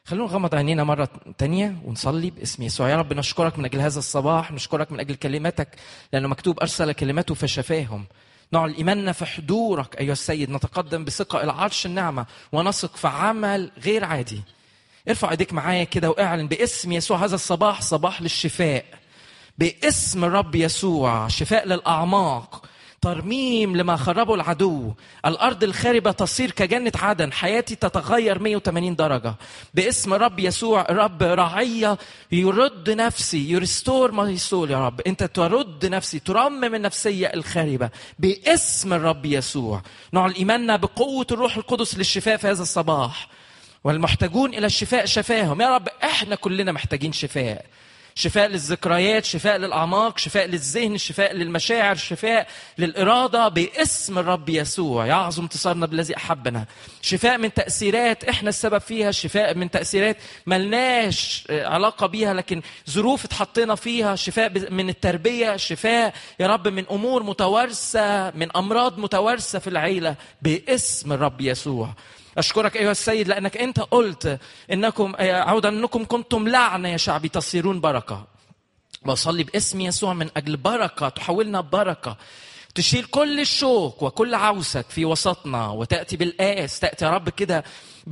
خلونا نغمض عينينا مرة تانية ونصلي باسم يسوع يا رب نشكرك من أجل هذا الصباح نشكرك من أجل كلمتك لأنه مكتوب أرسل كلمته فشفاهم نعلن إيماننا في حضورك أيها السيد نتقدم بثقة إلى عرش النعمة ونثق في عمل غير عادي ارفع ايديك معايا كده واعلن باسم يسوع هذا الصباح صباح للشفاء باسم الرب يسوع شفاء للأعماق ترميم لما خربه العدو الأرض الخاربة تصير كجنة عدن حياتي تتغير 180 درجة باسم رب يسوع رب رعية يرد نفسي يرستور ماي سول يا رب أنت ترد نفسي ترمم النفسية الخاربة باسم الرب يسوع نعلن إيماننا بقوة الروح القدس للشفاء في هذا الصباح والمحتاجون إلى الشفاء شفاهم يا رب إحنا كلنا محتاجين شفاء شفاء للذكريات شفاء للأعماق شفاء للذهن شفاء للمشاعر شفاء للإرادة باسم الرب يسوع يعظم انتصارنا بالذي أحبنا شفاء من تأثيرات إحنا السبب فيها شفاء من تأثيرات ملناش علاقة بيها لكن ظروف اتحطينا فيها شفاء من التربية شفاء يا رب من أمور متوارثة من أمراض متوارثة في العيلة باسم الرب يسوع أشكرك أيها السيد لأنك أنت قلت إنكم عودا أنكم كنتم لعنة يا شعبي تصيرون بركة بصلي باسم يسوع من أجل بركة تحولنا بركة تشيل كل الشوك وكل عوسك في وسطنا وتأتي بالآس تأتي يا رب كده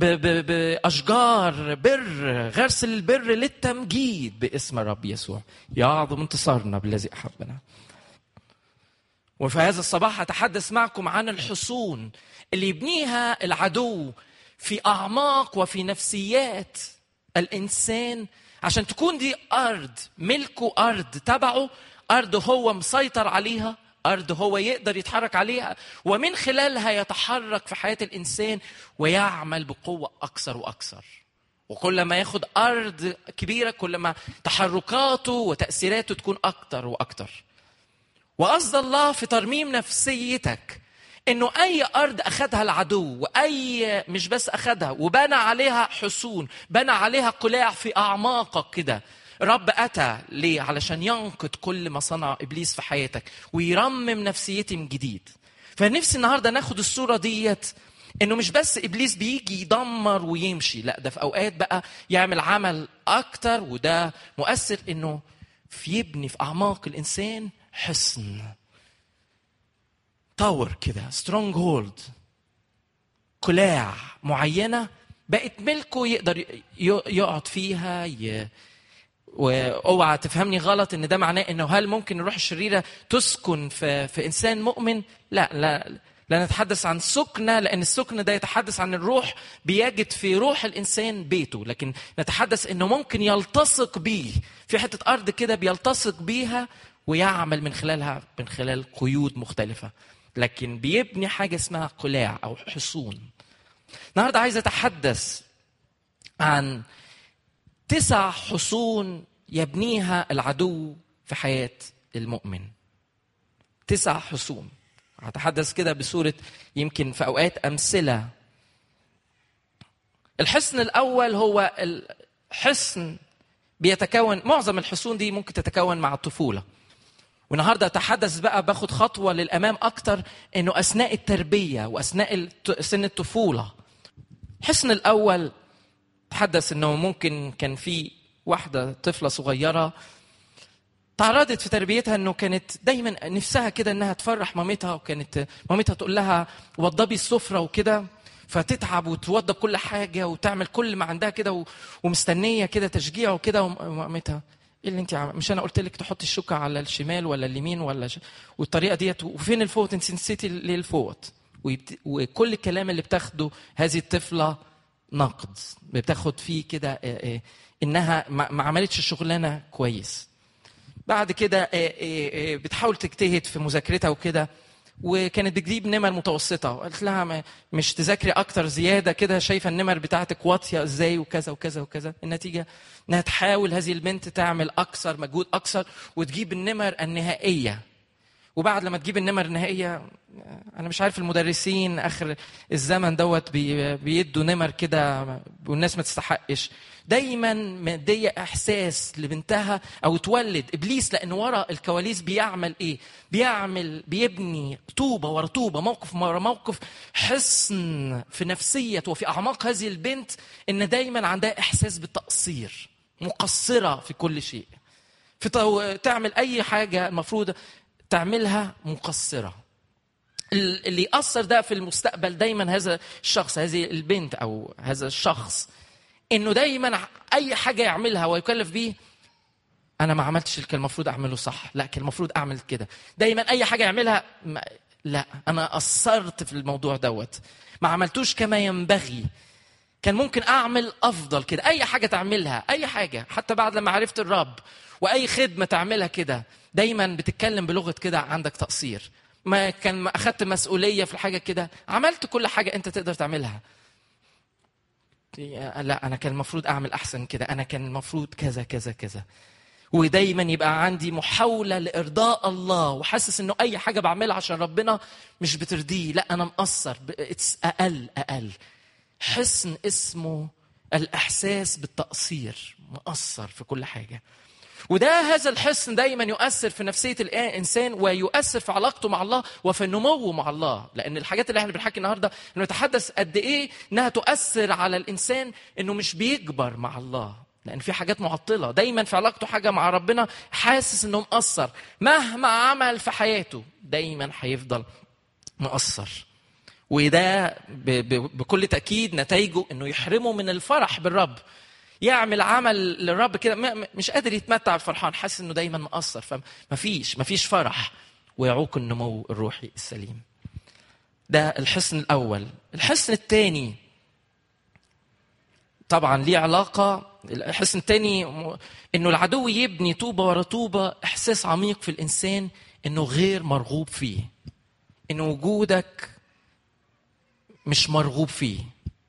بأشجار بر غرس البر للتمجيد باسم الرب يسوع يعظم انتصارنا بالذي أحبنا وفي هذا الصباح أتحدث معكم عن الحصون اللي يبنيها العدو في اعماق وفي نفسيات الانسان عشان تكون دي ارض ملكه ارض تبعه ارض هو مسيطر عليها ارض هو يقدر يتحرك عليها ومن خلالها يتحرك في حياه الانسان ويعمل بقوه اكثر واكثر وكل ما ياخد ارض كبيره كل ما تحركاته وتاثيراته تكون اكثر واكثر وقصد الله في ترميم نفسيتك انه اي ارض اخذها العدو واي مش بس اخذها وبنى عليها حصون بنى عليها قلاع في اعماقك كده رب اتى ليه علشان ينقض كل ما صنع ابليس في حياتك ويرمم نفسيتي من جديد فنفسي النهارده ناخد الصوره ديت انه مش بس ابليس بيجي يدمر ويمشي لا ده في اوقات بقى يعمل عمل اكتر وده مؤثر انه في يبني في اعماق الانسان حصن تاور كده سترونج هولد قلاع معينه بقت ملكه يقدر يقعد فيها ي... واوعى تفهمني غلط ان ده معناه انه هل ممكن الروح الشريره تسكن في, في انسان مؤمن؟ لا لا لا نتحدث عن سكنه لان السكن ده يتحدث عن الروح بيجد في روح الانسان بيته لكن نتحدث انه ممكن يلتصق بيه في حته ارض كده بيلتصق بيها ويعمل من خلالها من خلال قيود مختلفه لكن بيبني حاجة اسمها قلاع أو حصون النهاردة عايز أتحدث عن تسع حصون يبنيها العدو في حياة المؤمن تسع حصون هتحدث كده بصورة يمكن في أوقات أمثلة الحصن الأول هو الحصن بيتكون معظم الحصون دي ممكن تتكون مع الطفولة والنهارده اتحدث بقى باخد خطوه للامام اكتر انه اثناء التربيه واثناء سن الطفوله الحصن الاول تحدث انه ممكن كان في واحده طفله صغيره تعرضت في تربيتها انه كانت دايما نفسها كده انها تفرح مامتها وكانت مامتها تقول لها وضبي السفره وكده فتتعب وتوضب كل حاجه وتعمل كل ما عندها كده ومستنيه كده تشجيع وكده ومامتها ايه اللي انت عم... مش انا قلت لك تحطي الشوكه على الشمال ولا اليمين ولا ش... والطريقه ديت وفين الفوت انت نسيتي ليه الفوت ويبت... وكل الكلام اللي بتاخده هذه الطفله نقد بتاخد فيه كده انها ما عملتش الشغلانه كويس بعد كده بتحاول تجتهد في مذاكرتها وكده وكانت بتجيب نمر متوسطه وقالت لها مش تذاكري اكتر زياده كده شايفه النمر بتاعتك واطيه ازاي وكذا وكذا وكذا النتيجه انها تحاول هذه البنت تعمل اكثر مجهود اكثر وتجيب النمر النهائيه وبعد لما تجيب النمر النهائيه انا مش عارف المدرسين اخر الزمن دوت بي- بيدوا نمر كده والناس ما تستحقش دايما مديه احساس لبنتها او تولد ابليس لان ورا الكواليس بيعمل ايه بيعمل بيبني طوبه ورا طوبه موقف ورا موقف حصن في نفسيه وفي اعماق هذه البنت ان دايما عندها احساس بالتقصير مقصره في كل شيء في تو- تعمل اي حاجه المفروض تعملها مقصره ال- اللي يأثر ده في المستقبل دايما هذا الشخص هذه البنت او هذا الشخص انه دايما اي حاجه يعملها ويكلف بيه انا ما عملتش اللي كان المفروض اعمله صح لا كان المفروض اعمل كده دايما اي حاجه يعملها ما لا انا قصرت في الموضوع دوت ما عملتوش كما ينبغي كان ممكن اعمل افضل كده اي حاجه تعملها اي حاجه حتى بعد لما عرفت الرب واي خدمه تعملها كده دايما بتتكلم بلغه كده عندك تقصير ما كان ما اخدت مسؤوليه في الحاجه كده عملت كل حاجه انت تقدر تعملها لا انا كان المفروض اعمل احسن كده انا كان المفروض كذا كذا كذا ودايما يبقى عندي محاوله لارضاء الله وحاسس انه اي حاجه بعملها عشان ربنا مش بترضيه لا انا مقصر اتس اقل اقل حصن اسمه الاحساس بالتقصير مقصر في كل حاجه وده هذا الحصن دايما يؤثر في نفسيه الانسان ويؤثر في علاقته مع الله وفي نموه مع الله لان الحاجات اللي احنا بنحكي النهارده انه نتحدث قد ايه انها تؤثر على الانسان انه مش بيكبر مع الله لان في حاجات معطله دايما في علاقته حاجه مع ربنا حاسس انه مقصر مهما عمل في حياته دايما هيفضل مقصر وده ب- ب- بكل تاكيد نتائجه انه يحرمه من الفرح بالرب يعمل عمل للرب كده م- م- مش قادر يتمتع بفرحان حاسس انه دايما مقصر فمفيش مفيش فرح ويعوق النمو الروحي السليم ده الحصن الاول الحصن الثاني طبعا ليه علاقه الحصن الثاني م- انه العدو يبني طوبه ورا طوبه احساس عميق في الانسان انه غير مرغوب فيه ان وجودك مش مرغوب فيه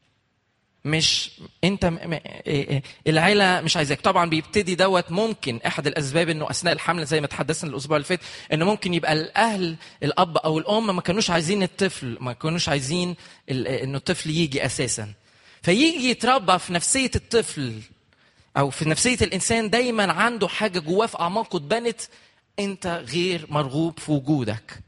مش انت م... م... إيه- إيه، العيله مش عايزاك طبعا بيبتدي دوت ممكن احد الاسباب انه اثناء الحمل زي ما تحدثنا الاسبوع اللي فات انه ممكن يبقى الاهل الاب او الام ما كانوش عايزين الطفل ما كانوش عايزين ال... انه الطفل يجي اساسا فيجي يتربى في نفسيه الطفل او في نفسيه الانسان دايما عنده حاجه جواه في اعماقه اتبنت انت غير مرغوب في وجودك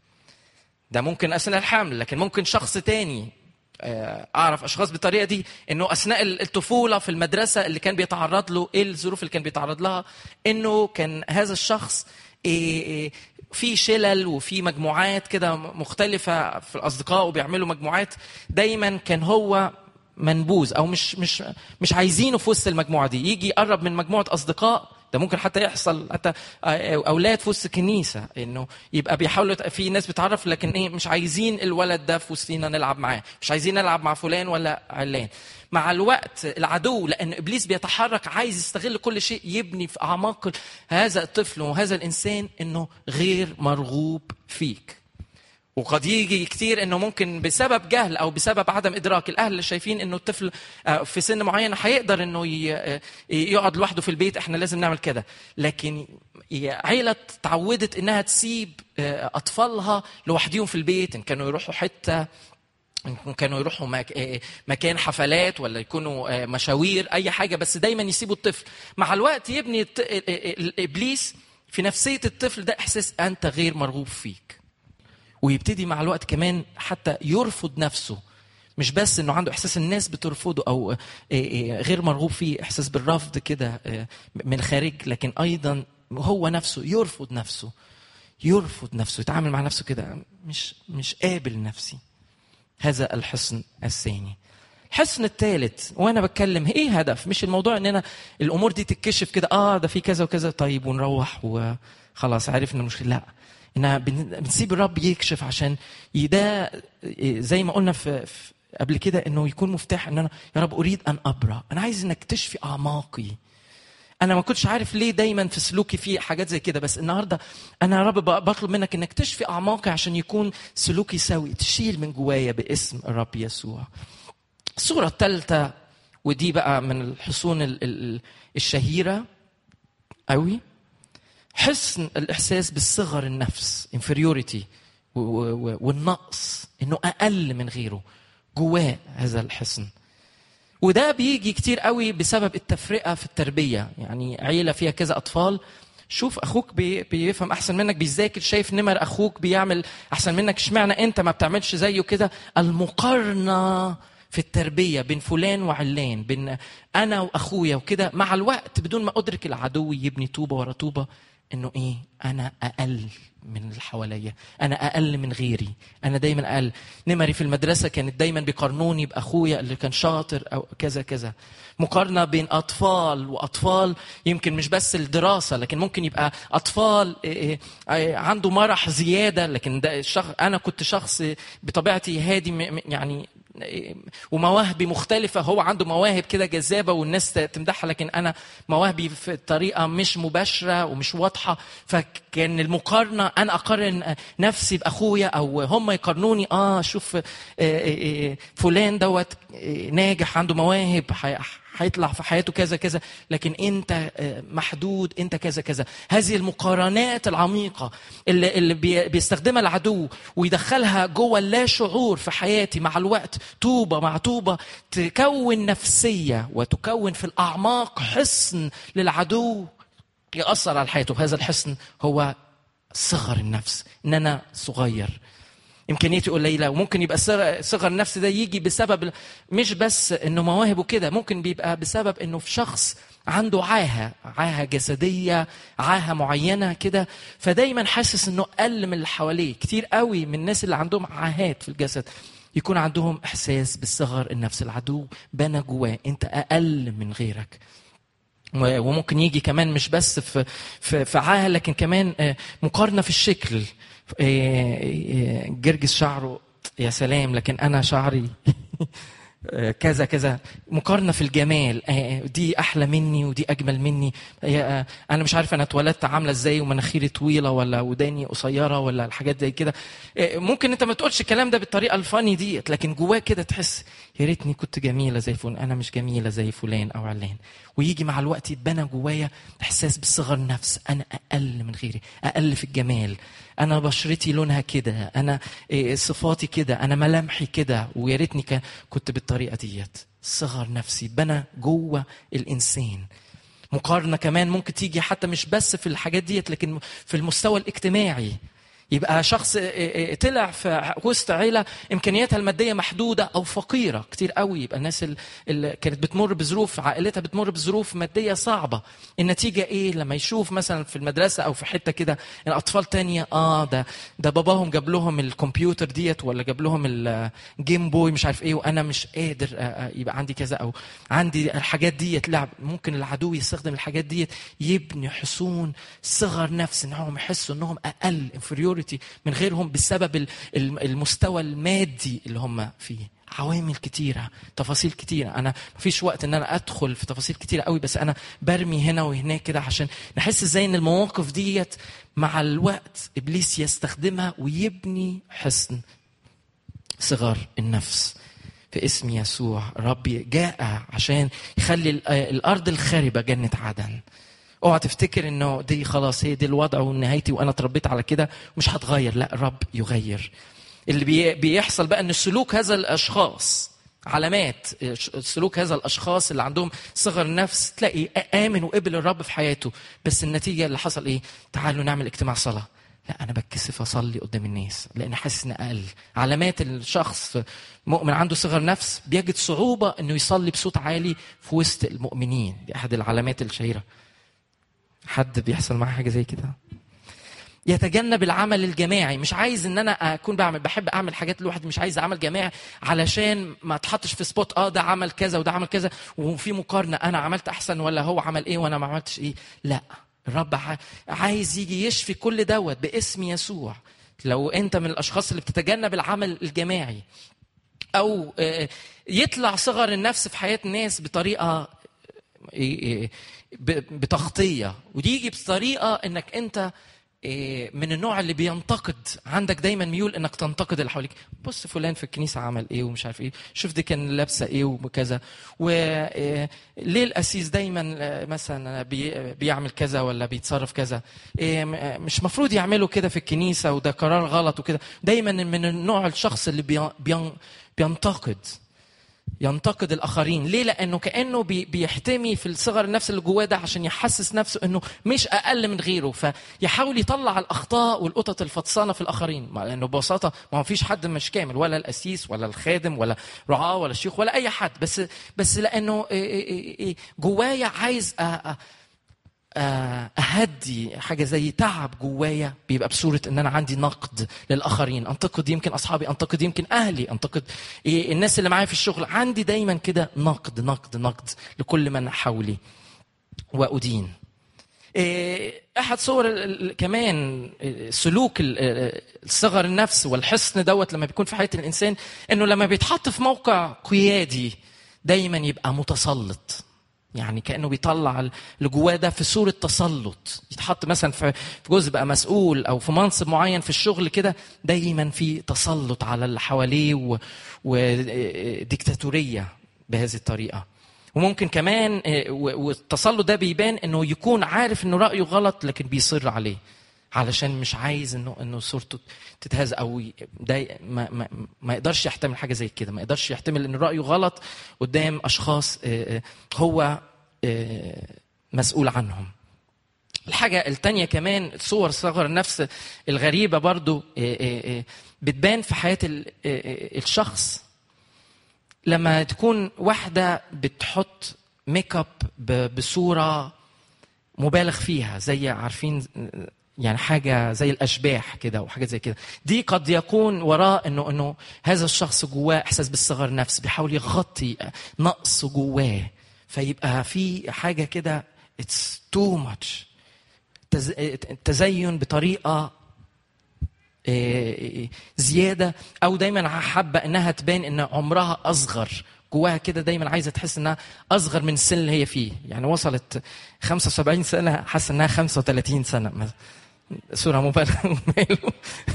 ده ممكن اثناء الحمل لكن ممكن شخص تاني آه، اعرف اشخاص بالطريقه دي انه اثناء الطفوله في المدرسه اللي كان بيتعرض له ايه الظروف اللي كان بيتعرض لها انه كان هذا الشخص إيه إيه في شلل وفي مجموعات كده مختلفه في الاصدقاء وبيعملوا مجموعات دايما كان هو منبوذ او مش مش مش عايزينه في وسط المجموعه دي يجي يقرب من مجموعه اصدقاء ده ممكن حتى يحصل حتى اولاد في وسط الكنيسه انه يبقى بيحاولوا في ناس بتعرف لكن ايه مش عايزين الولد ده في وسطينا نلعب معاه مش عايزين نلعب مع فلان ولا علان مع الوقت العدو لان ابليس بيتحرك عايز يستغل كل شيء يبني في اعماق هذا الطفل وهذا الانسان انه غير مرغوب فيك وقد يجي كتير انه ممكن بسبب جهل او بسبب عدم ادراك الاهل اللي شايفين انه الطفل آه، في سن معين هيقدر انه ي- آه، يقعد لوحده في البيت احنا لازم نعمل كده لكن ي- عيله تعودت انها تسيب آه، اطفالها لوحديهم في البيت ان كانوا يروحوا حته إن كانوا يروحوا مك... آه، مكان حفلات ولا يكونوا آه، مشاوير اي حاجه بس دايما يسيبوا الطفل مع الوقت يبني الت... ال- ال- الابليس في نفسيه الطفل ده احساس انت غير مرغوب فيك ويبتدي مع الوقت كمان حتى يرفض نفسه مش بس انه عنده احساس الناس بترفضه او إيه إيه غير مرغوب فيه احساس بالرفض كده إيه من الخارج لكن ايضا هو نفسه يرفض نفسه يرفض نفسه يتعامل مع نفسه كده مش مش قابل نفسي هذا الحصن الثاني الحصن الثالث وانا بتكلم ايه هدف مش الموضوع ان انا الامور دي تتكشف كده اه ده في كذا وكذا طيب ونروح وخلاص عرفنا المشكله لا انها بن- بنسيب الرب يكشف عشان ي- ده زي ما قلنا في, في قبل كده انه يكون مفتاح ان انا يا رب اريد ان ابرا انا عايز انك تشفي اعماقي انا ما كنتش عارف ليه دايما في سلوكي في حاجات زي كده بس النهارده انا يا رب ب- بطلب منك انك تشفي اعماقي عشان يكون سلوكي سوي تشيل من جوايا باسم الرب يسوع الصورة الثالثة ودي بقى من الحصون ال- ال- الشهيرة قوي حسن الاحساس بالصغر النفس inferiority و- و- و- والنقص انه اقل من غيره جواه هذا الحسن وده بيجي كتير قوي بسبب التفرقه في التربيه يعني عيله فيها كذا اطفال شوف اخوك بي بيفهم احسن منك بيذاكر شايف نمر اخوك بيعمل احسن منك اشمعنى انت ما بتعملش زيه كده المقارنه في التربيه بين فلان وعلان بين انا واخويا وكده مع الوقت بدون ما ادرك العدو يبني طوبه ورا طوبه انه ايه انا اقل من اللي حواليا انا اقل من غيري انا دايما اقل نمري في المدرسه كانت دايما بيقارنوني باخويا اللي كان شاطر او كذا كذا مقارنه بين اطفال واطفال يمكن مش بس الدراسه لكن ممكن يبقى اطفال إيه إيه عنده مرح زياده لكن ده الشخص انا كنت شخص بطبيعتي هادي م- م- يعني إيه، ومواهبي مختلفة هو عنده مواهب كده جذابة والناس تمدحها لكن أنا مواهبي في طريقة مش مباشرة ومش واضحة فكان المقارنة أنا أقارن نفسي بأخويا أو هم يقارنوني آه شوف آه، آه، آه، فلان دوت آه، ناجح عنده مواهب حي- هيطلع في حياته كذا كذا لكن انت آه، محدود انت كذا كذا هذه المقارنات العميقه اللي, اللي بي- بيستخدمها العدو ويدخلها جوه اللا شعور في حياتي مع الوقت طوبه مع طوبه تكون نفسيه وتكون في الاعماق حصن للعدو ياثر على حياته هذا الحصن هو صغر النفس ان انا صغير امكانياتي قليله وممكن يبقى صغر صغر النفس ده يجي بسبب مش بس انه مواهبه كده ممكن بيبقى بسبب انه في شخص عنده عاهه عاهه جسديه عاهه معينه كده فدايما حاسس انه اقل من اللي حواليه كتير قوي من الناس اللي عندهم عاهات في الجسد يكون عندهم احساس بالصغر النفس العدو بنى جواه انت اقل من غيرك و- وممكن يجي كمان مش بس في في في عاهه لكن كمان آه، مقارنه في الشكل آه، آه، جرجس شعره يا سلام لكن انا شعري آه، كذا كذا مقارنه في الجمال آه، دي احلى مني ودي اجمل مني آه، انا مش عارف انا اتولدت عامله ازاي ومناخيري طويله ولا وداني قصيره ولا الحاجات زي كده آه، ممكن انت ما تقولش الكلام ده بالطريقه الفاني ديت لكن جواك كده تحس يا ريتني كنت جميله زي فلان انا مش جميله زي فلان او علان ويجي مع الوقت يتبنى جوايا احساس بالصغر نفس انا اقل من غيري اقل في الجمال انا بشرتي لونها كده انا إيه، صفاتي كده انا ملامحي كده ويا ريتني كان- كنت بالطريقه ديت صغر نفسي بنى جوه الانسان مقارنه كمان ممكن تيجي حتى مش بس في الحاجات ديت لكن في المستوى الاجتماعي يبقى شخص إيه، إيه، طلع في وسط عيله امكانياتها الماديه محدوده او فقيره كتير قوي يبقى الناس ال- اللي كانت بتمر بظروف عائلتها بتمر بظروف ماديه صعبه النتيجه ايه لما يشوف مثلا في المدرسه او في حته كده ان اطفال تانية اه ده ده باباهم جاب لهم الكمبيوتر ديت ولا جاب لهم الجيم بوي مش عارف ايه وانا مش قادر آه، آه، يبقى عندي كذا او عندي الحاجات ديت لعب ممكن العدو يستخدم الحاجات ديت يبني حصون صغر نفس انهم يحسوا انهم اقل inferiority من غيرهم بسبب ال- ال- المستوى المادي اللي هم فيه عوامل كتيرة تفاصيل كتيرة أنا مفيش وقت إن أنا أدخل في تفاصيل كتيرة قوي بس أنا برمي هنا وهناك كده عشان نحس إزاي إن المواقف ديت مع الوقت إبليس يستخدمها ويبني حصن صغر النفس في اسم يسوع رب جاء عشان يخلي ال- الارض الخاربه جنه عدن اوعى تفتكر انه دي خلاص هي دي الوضع ونهايتي وانا اتربيت على كده مش هتغير لا الرب يغير اللي بي- بيحصل بقى ان سلوك هذا الاشخاص علامات سلوك هذا الاشخاص اللي عندهم صغر نفس تلاقي امن وقبل الرب في حياته بس النتيجه اللي حصل ايه تعالوا نعمل اجتماع صلاه لا انا بتكسف اصلي قدام الناس لان حاسس ان اقل علامات الشخص مؤمن عنده صغر نفس بيجد صعوبه انه يصلي بصوت عالي في وسط المؤمنين دي احد العلامات الشهيره حد بيحصل معاه حاجه زي كده يتجنب العمل الجماعي مش عايز ان انا اكون بعمل بحب اعمل حاجات لوحدي مش عايز عمل جماعي علشان ما اتحطش في سبوت اه ده عمل كذا وده عمل كذا وفي مقارنه انا عملت احسن ولا هو عمل ايه وانا ما عملتش ايه لا الرب ع- عايز يجي يشفي كل دوت باسم يسوع لو انت من الاشخاص اللي بتتجنب العمل الجماعي او آه، يطلع صغر النفس في حياه الناس بطريقه إيه إيه ب- بتغطيه ودي يجي بطريقه انك انت إيه، من النوع اللي بينتقد عندك دايما ميول انك تنتقد اللي حواليك بص فلان في الكنيسه عمل ايه ومش عارف ايه شوف دي كان لابسه ايه وكذا وليه القسيس دايما آه، مثلا بي- بيعمل كذا ولا بيتصرف كذا إيه، م- آه، مش مفروض يعملوا كده في الكنيسه وده قرار غلط وكده دايما من النوع الشخص اللي بي- بين- بينتقد ينتقد الاخرين ليه لانه كانه بي- بيحتمي في الصغر النفس اللي جواه ده عشان يحسس نفسه انه مش اقل من غيره فيحاول يطلع الاخطاء والقطط الفطسانه في الاخرين مع لانه ببساطه ما هو فيش حد مش كامل ولا القسيس ولا الخادم ولا رعاه ولا الشيخ ولا اي حد بس بس لانه إيه إيه إيه جوايا عايز أ- أ- آه، اهدي حاجه زي تعب جوايا بيبقى بصوره ان انا عندي نقد للاخرين انتقد يمكن اصحابي انتقد يمكن اهلي انتقد إيه الناس اللي معايا في الشغل عندي دايما كده نقد نقد نقد لكل من حولي وادين إيه، احد صور ال- ال- كمان إيه، سلوك ال- ال- الصغر النفس والحصن دوت لما بيكون في حياه الانسان انه لما بيتحط في موقع قيادي دايما يبقى متسلط يعني كانه بيطلع ال- اللي جواه ده في صوره تسلط يتحط مثلا في في جزء بقى مسؤول او في منصب معين في الشغل كده دايما في تسلط على اللي حواليه وديكتاتوريه بهذه الطريقه وممكن كمان آه، و- والتسلط ده بيبان انه يكون عارف انه رايه غلط لكن بيصر عليه علشان مش عايز انه انه صورته تتهز او ي- ده ما, ما, ما يقدرش يحتمل حاجه زي كده ما يقدرش يحتمل ان رايه غلط قدام اشخاص آه، آه، هو آه، مسؤول عنهم الحاجة التانية كمان صور صغر النفس الغريبة برضو آه، آه، آه، بتبان في حياة ال- آه، آه، الشخص لما تكون واحدة بتحط ميك اب ب- بصورة مبالغ فيها زي عارفين يعني حاجة زي الأشباح كده وحاجة زي كده دي قد يكون وراء إنه إنه هذا الشخص جواه إحساس بالصغر نفس بيحاول يغطي نقص جواه فيبقى في حاجة كده it's too much تز- تزين بطريقة إيه، زياده او دايما حابه انها تبان ان عمرها اصغر جواها كده دايما عايزه تحس انها اصغر من السن اللي هي فيه يعني وصلت 75 سنه حاسه انها 35 سنه مثلا. صوره مبالغه وماله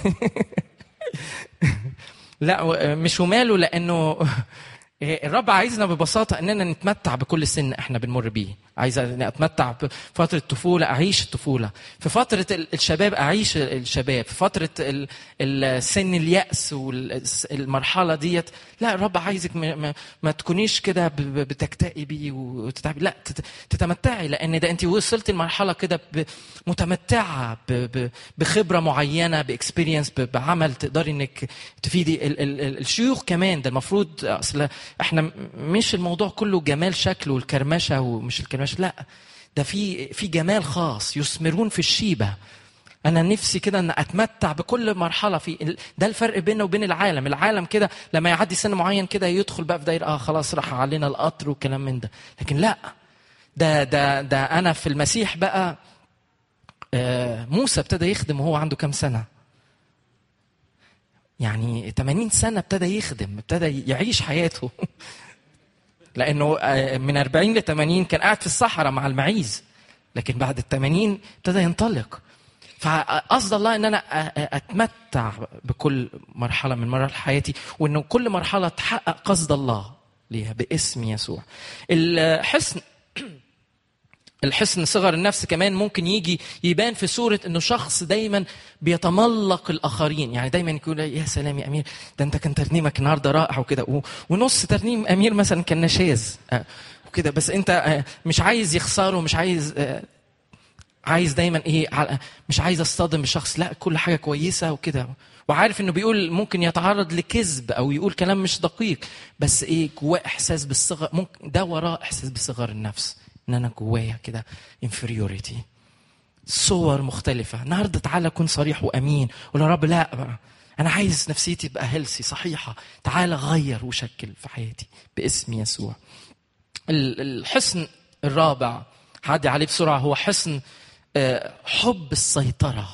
لا و- مش وماله لانه الرب عايزنا ببساطه اننا نتمتع بكل سن احنا بنمر بيه عايز اتمتع بفتره الطفوله اعيش الطفوله في فتره ال- الشباب اعيش الشباب في فتره ال- السن الياس والمرحله ديت لا الرب عايزك ما, ما, ما تكونيش كده ب- ب- بتكتئبي وتتعبي لا تت- تتمتعي لان ده انت وصلت لمرحله كده ب- متمتعه ب- ب- بخبره معينه باكسبيرينس بعمل تقدري انك تفيدي ال- ال- ال- الشيوخ كمان ده المفروض اصل احنا م- مش الموضوع كله جمال شكل والكرمشه ومش الكرمشه لا ده في في جمال خاص يثمرون في الشيبه انا نفسي كده ان اتمتع بكل مرحله في ال- ده الفرق بيننا وبين العالم العالم كده لما يعدي سن معين كده يدخل بقى في دايره اه خلاص راح علينا القطر والكلام من ده لكن لا ده ده ده انا في المسيح بقى آه، موسى ابتدى يخدم وهو عنده كام سنه يعني 80 سنه ابتدى يخدم ابتدى يعيش حياته لانه آه، من 40 ل 80 كان قاعد في الصحراء مع المعيز لكن بعد ال 80 ابتدى ينطلق فقصد الله ان انا أ- أ- اتمتع بكل مرحله من مراحل حياتي وانه كل مرحله تحقق قصد الله ليها باسم يسوع الحسن الحسن صغر النفس كمان ممكن يجي يبان في صورة انه شخص دايما بيتملق الاخرين يعني دايما يقول يا سلام يا امير ده انت كان ترنيمك النهارده رائع وكده و- ونص ترنيم امير مثلا كان نشاز آه، وكده بس انت آه، مش عايز يخسره مش عايز آه، عايز دايما ايه على- مش عايز اصطدم بالشخص لا كل حاجه كويسه وكده وعارف انه بيقول ممكن يتعرض لكذب او يقول كلام مش دقيق بس ايه جواه احساس بالصغر ممكن ده وراه احساس بصغر النفس ان انا جوايا كده inferiority صور مختلفة النهاردة تعالى كن صريح وأمين قول يا رب لا بقى. أنا عايز نفسيتي تبقى هيلسي صحيحة تعالى غير وشكل في حياتي باسم يسوع ال- الحصن الرابع هعدي عليه بسرعة هو حصن آه، حب السيطرة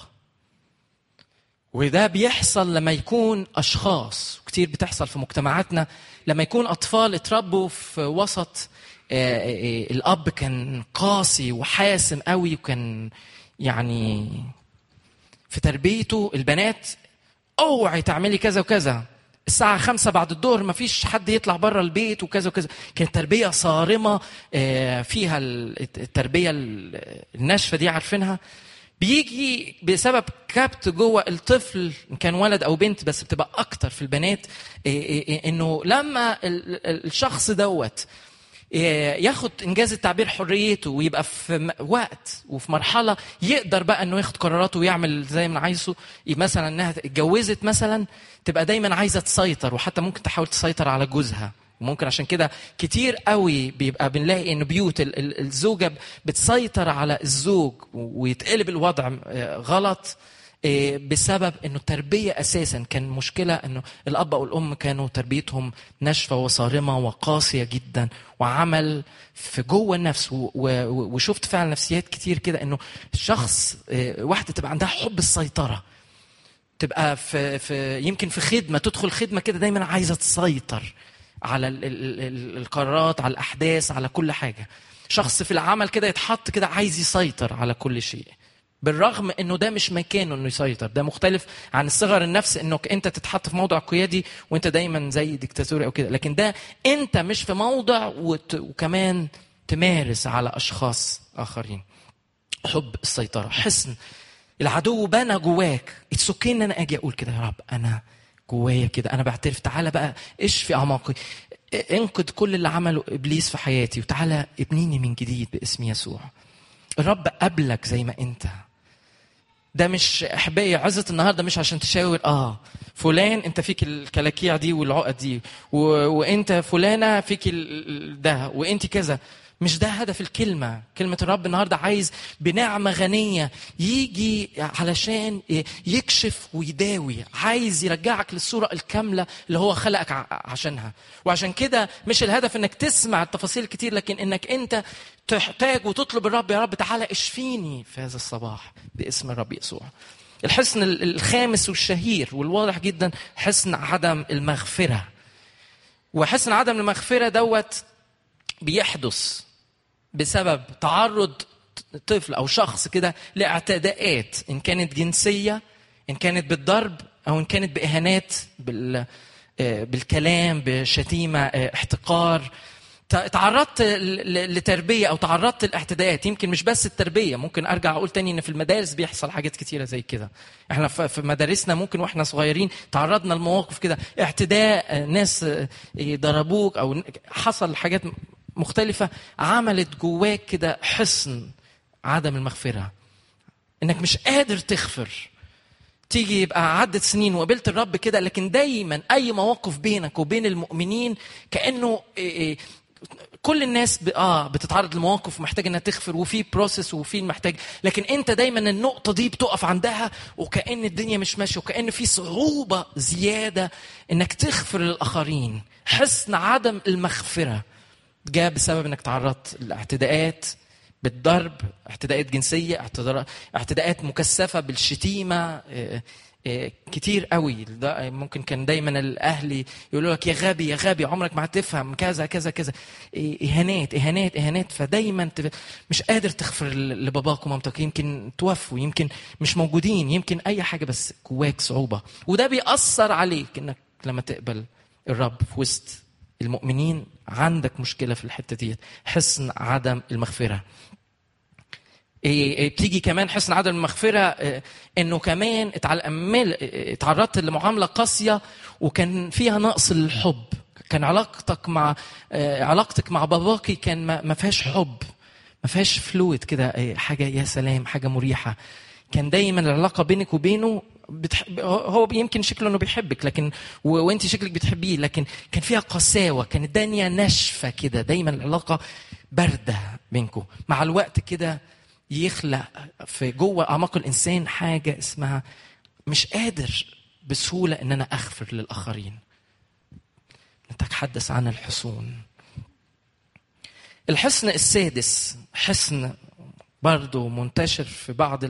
وده بيحصل لما يكون أشخاص كتير بتحصل في مجتمعاتنا لما يكون أطفال اتربوا في وسط آه، آه، الأب كان قاسي وحاسم قوي وكان يعني في تربيته البنات اوعي تعملي كذا وكذا الساعة خمسة بعد الظهر ما فيش حد يطلع بره البيت وكذا وكذا كانت تربية صارمة آه، فيها التربية الناشفة دي عارفينها بيجي بسبب كبت جوه الطفل ان كان ولد او بنت بس بتبقى اكتر في البنات آه، آه، انه لما الشخص دوت ياخد انجاز التعبير حريته ويبقى في وقت وفي مرحله يقدر بقى انه ياخد قراراته ويعمل زي ما عايزه مثلا انها اتجوزت مثلا تبقى دايما عايزه تسيطر وحتى ممكن تحاول تسيطر على جوزها وممكن عشان كده كتير قوي بيبقى بنلاقي ان بيوت الزوجه بتسيطر على الزوج ويتقلب الوضع آه، غلط آه، بسبب انه التربيه اساسا كان مشكله انه الاب او الام كانوا تربيتهم ناشفه وصارمه وقاسيه جدا وعمل في جوه النفس وشفت فعلا نفسيات كتير كده انه الشخص آه، واحده تبقى عندها حب السيطره تبقى في, في يمكن في خدمه تدخل خدمه كده دايما عايزه تسيطر على ال ال ال القرارات على الاحداث على كل حاجه شخص في العمل كده يتحط كده عايز يسيطر على كل شيء بالرغم انه ده مش مكانه انه يسيطر ده مختلف عن صغر النفس انك انت تتحط في موضع قيادي وانت دايما زي ديكتاتوري او كده لكن ده انت مش في موضع وت... وكمان تمارس على اشخاص اخرين حب السيطره حسن العدو بنى جواك اتس اوكي ان انا اجي اقول كده يا رب انا جوايا كده انا بعترف تعالى بقى اشفي اعماقي انقذ كل اللي عمله ابليس في حياتي وتعالى ابنيني من جديد باسم يسوع الرب قبلك زي ما انت ده مش احبائي عزة النهارده مش عشان تشاور اه فلان انت فيك الكلاكيع دي والعقد دي و... وانت فلانه فيك ده وانت كذا مش ده هدف الكلمة كلمة الرب النهاردة عايز بنعمة غنية يجي علشان يكشف ويداوي عايز يرجعك للصورة الكاملة اللي هو خلقك عشانها وعشان كده مش الهدف انك تسمع التفاصيل كتير لكن انك انت تحتاج وتطلب الرب يا رب تعالى اشفيني في هذا الصباح باسم الرب يسوع الحصن الخامس والشهير والواضح جدا حصن عدم المغفرة وحصن عدم المغفرة دوت بيحدث بسبب تعرض طفل او شخص كده لاعتداءات ان كانت جنسيه ان كانت بالضرب او ان كانت باهانات بال آه، بالكلام بشتيمه آه، احتقار تعرضت لتربيه او تعرضت لاعتداءات يمكن مش بس التربيه ممكن ارجع اقول تاني ان في المدارس بيحصل حاجات كتيره زي كده احنا في مدارسنا ممكن واحنا صغيرين تعرضنا لمواقف كده اعتداء آه، ناس ضربوك او حصل حاجات مختلفة عملت جواك كده حصن عدم المغفرة انك مش قادر تغفر تيجي يبقى عدت سنين وقابلت الرب كده لكن دايما اي مواقف بينك وبين المؤمنين كانه إيه إيه كل الناس ب... اه بتتعرض لمواقف ومحتاج انها تغفر وفي بروسيس وفي محتاج لكن انت دايما النقطه دي بتقف عندها وكان الدنيا مش ماشيه وكان في صعوبه زياده انك تغفر للاخرين حسن عدم المغفره جاء بسبب انك تعرضت لاعتداءات بالضرب اعتداءات جنسيه اعتداءات مكثفه بالشتيمه آه، آه، كتير قوي ممكن كان دايما الاهل يقولوا لك يا غبي يا غبي عمرك ما هتفهم كذا كذا كذا اهانات اهانات اهانات فدايما مش قادر تغفر لباباك ومامتك يمكن توفوا يمكن مش موجودين يمكن اي حاجه بس جواك صعوبه وده بيأثر عليك انك لما تقبل الرب في وسط المؤمنين عندك مشكله في الحته ديت حسن عدم المغفره إيه، إيه، بتيجي كمان حسن عدم المغفرة إيه، انه كمان اتعرضت لمعاملة قاسية وكان فيها نقص الحب كان علاقتك مع علاقتك مع باباكي كان ما فيهاش حب ما فيهاش فلويد كده حاجة يا سلام حاجة مريحة كان دايما العلاقة بينك وبينه بتحب هو يمكن شكله انه بيحبك لكن و... وانت شكلك بتحبيه لكن كان فيها قساوه كانت الدنيا ناشفه كده دايما العلاقه بارده بينكم مع الوقت كده يخلق في جوه اعماق الانسان حاجه اسمها مش قادر بسهوله ان انا اغفر للاخرين نتحدث عن الحصون الحصن السادس حصن برضه منتشر في بعض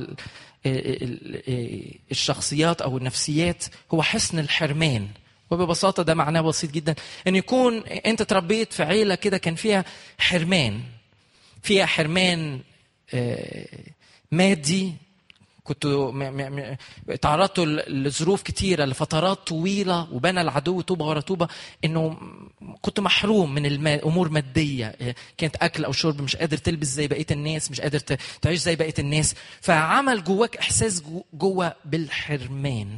الشخصيات او النفسيات هو حسن الحرمان وببساطه ده معناه بسيط جدا ان يكون انت تربيت في عيله كده كان فيها حرمان فيها حرمان آه، مادي كنتوا م- م- م- تعرضتوا ل- لظروف كتيرة لفترات طويلة وبنى العدو طوبة ورا طوبة إنه كنت محروم من الما... أمور مادية إيه، كانت أكل أو شرب مش قادر تلبس زي بقية الناس مش قادر ت- تعيش زي بقية الناس فعمل جواك إحساس جو- جوا بالحرمان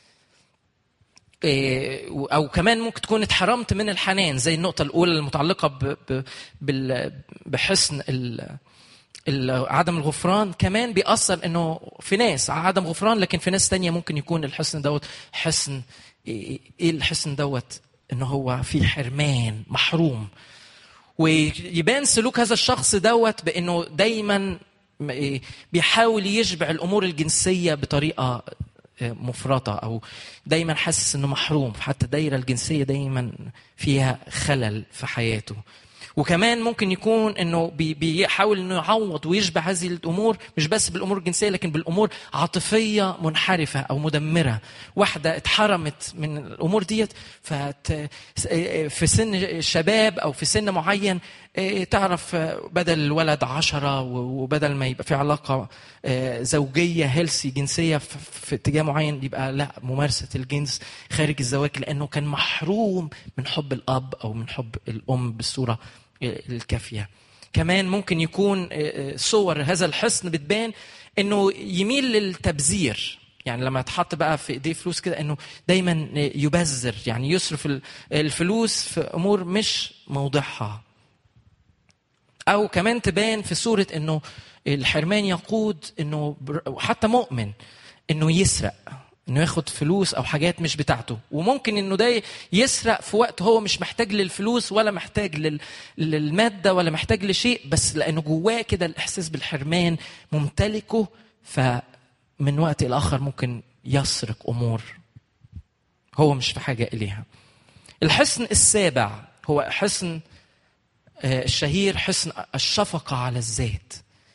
إيه، او كمان ممكن تكون اتحرمت من الحنان زي النقطه الاولى المتعلقه ب- ب- بال- بحسن ال- ال- عدم الغفران كمان بيأثر انه في ناس عدم غفران لكن في ناس تانية ممكن يكون الحسن دوت حسن ايه إيه الحسن دوت انه هو في حرمان محروم ويبان سلوك هذا الشخص دوت بانه دايما م- إيه بيحاول يشبع الامور الجنسيه بطريقه آه، مفرطه او دايما حاسس انه محروم حتى الدايره الجنسيه دايما فيها خلل في حياته وكمان ممكن يكون انه بي- بيحاول انه يعوض ويشبع هذه الامور مش بس بالامور الجنسيه لكن بالامور عاطفيه منحرفه او مدمره واحده اتحرمت من الامور ديت فت في سن الشباب او في سن معين إيه، تعرف آه، بدل الولد عشرة و- وبدل ما يبقى في علاقة آه، زوجية هيلسي جنسية في- في اتجاه معين يبقى لا ممارسة الجنس خارج الزواج لأنه كان محروم من حب الأب أو من حب الأم بالصورة آه، الكافية كمان ممكن يكون آه، آه، صور هذا الحصن بتبان انه يميل للتبذير يعني لما يتحط بقى في ايديه فلوس كده انه دايما يبذر يعني يصرف ال- الفلوس في امور مش موضعها او كمان تبان في صوره انه الحرمان يقود انه بر- حتى مؤمن انه يسرق انه ياخد فلوس او حاجات مش بتاعته وممكن انه ده يسرق في وقت هو مش محتاج للفلوس ولا محتاج لل... للماده ولا محتاج لشيء بس لانه جواه كده الاحساس بالحرمان ممتلكه فمن وقت الى اخر ممكن يسرق امور هو مش في حاجه اليها الحصن السابع هو حصن آه، الشهير حسن الشفقة على الذات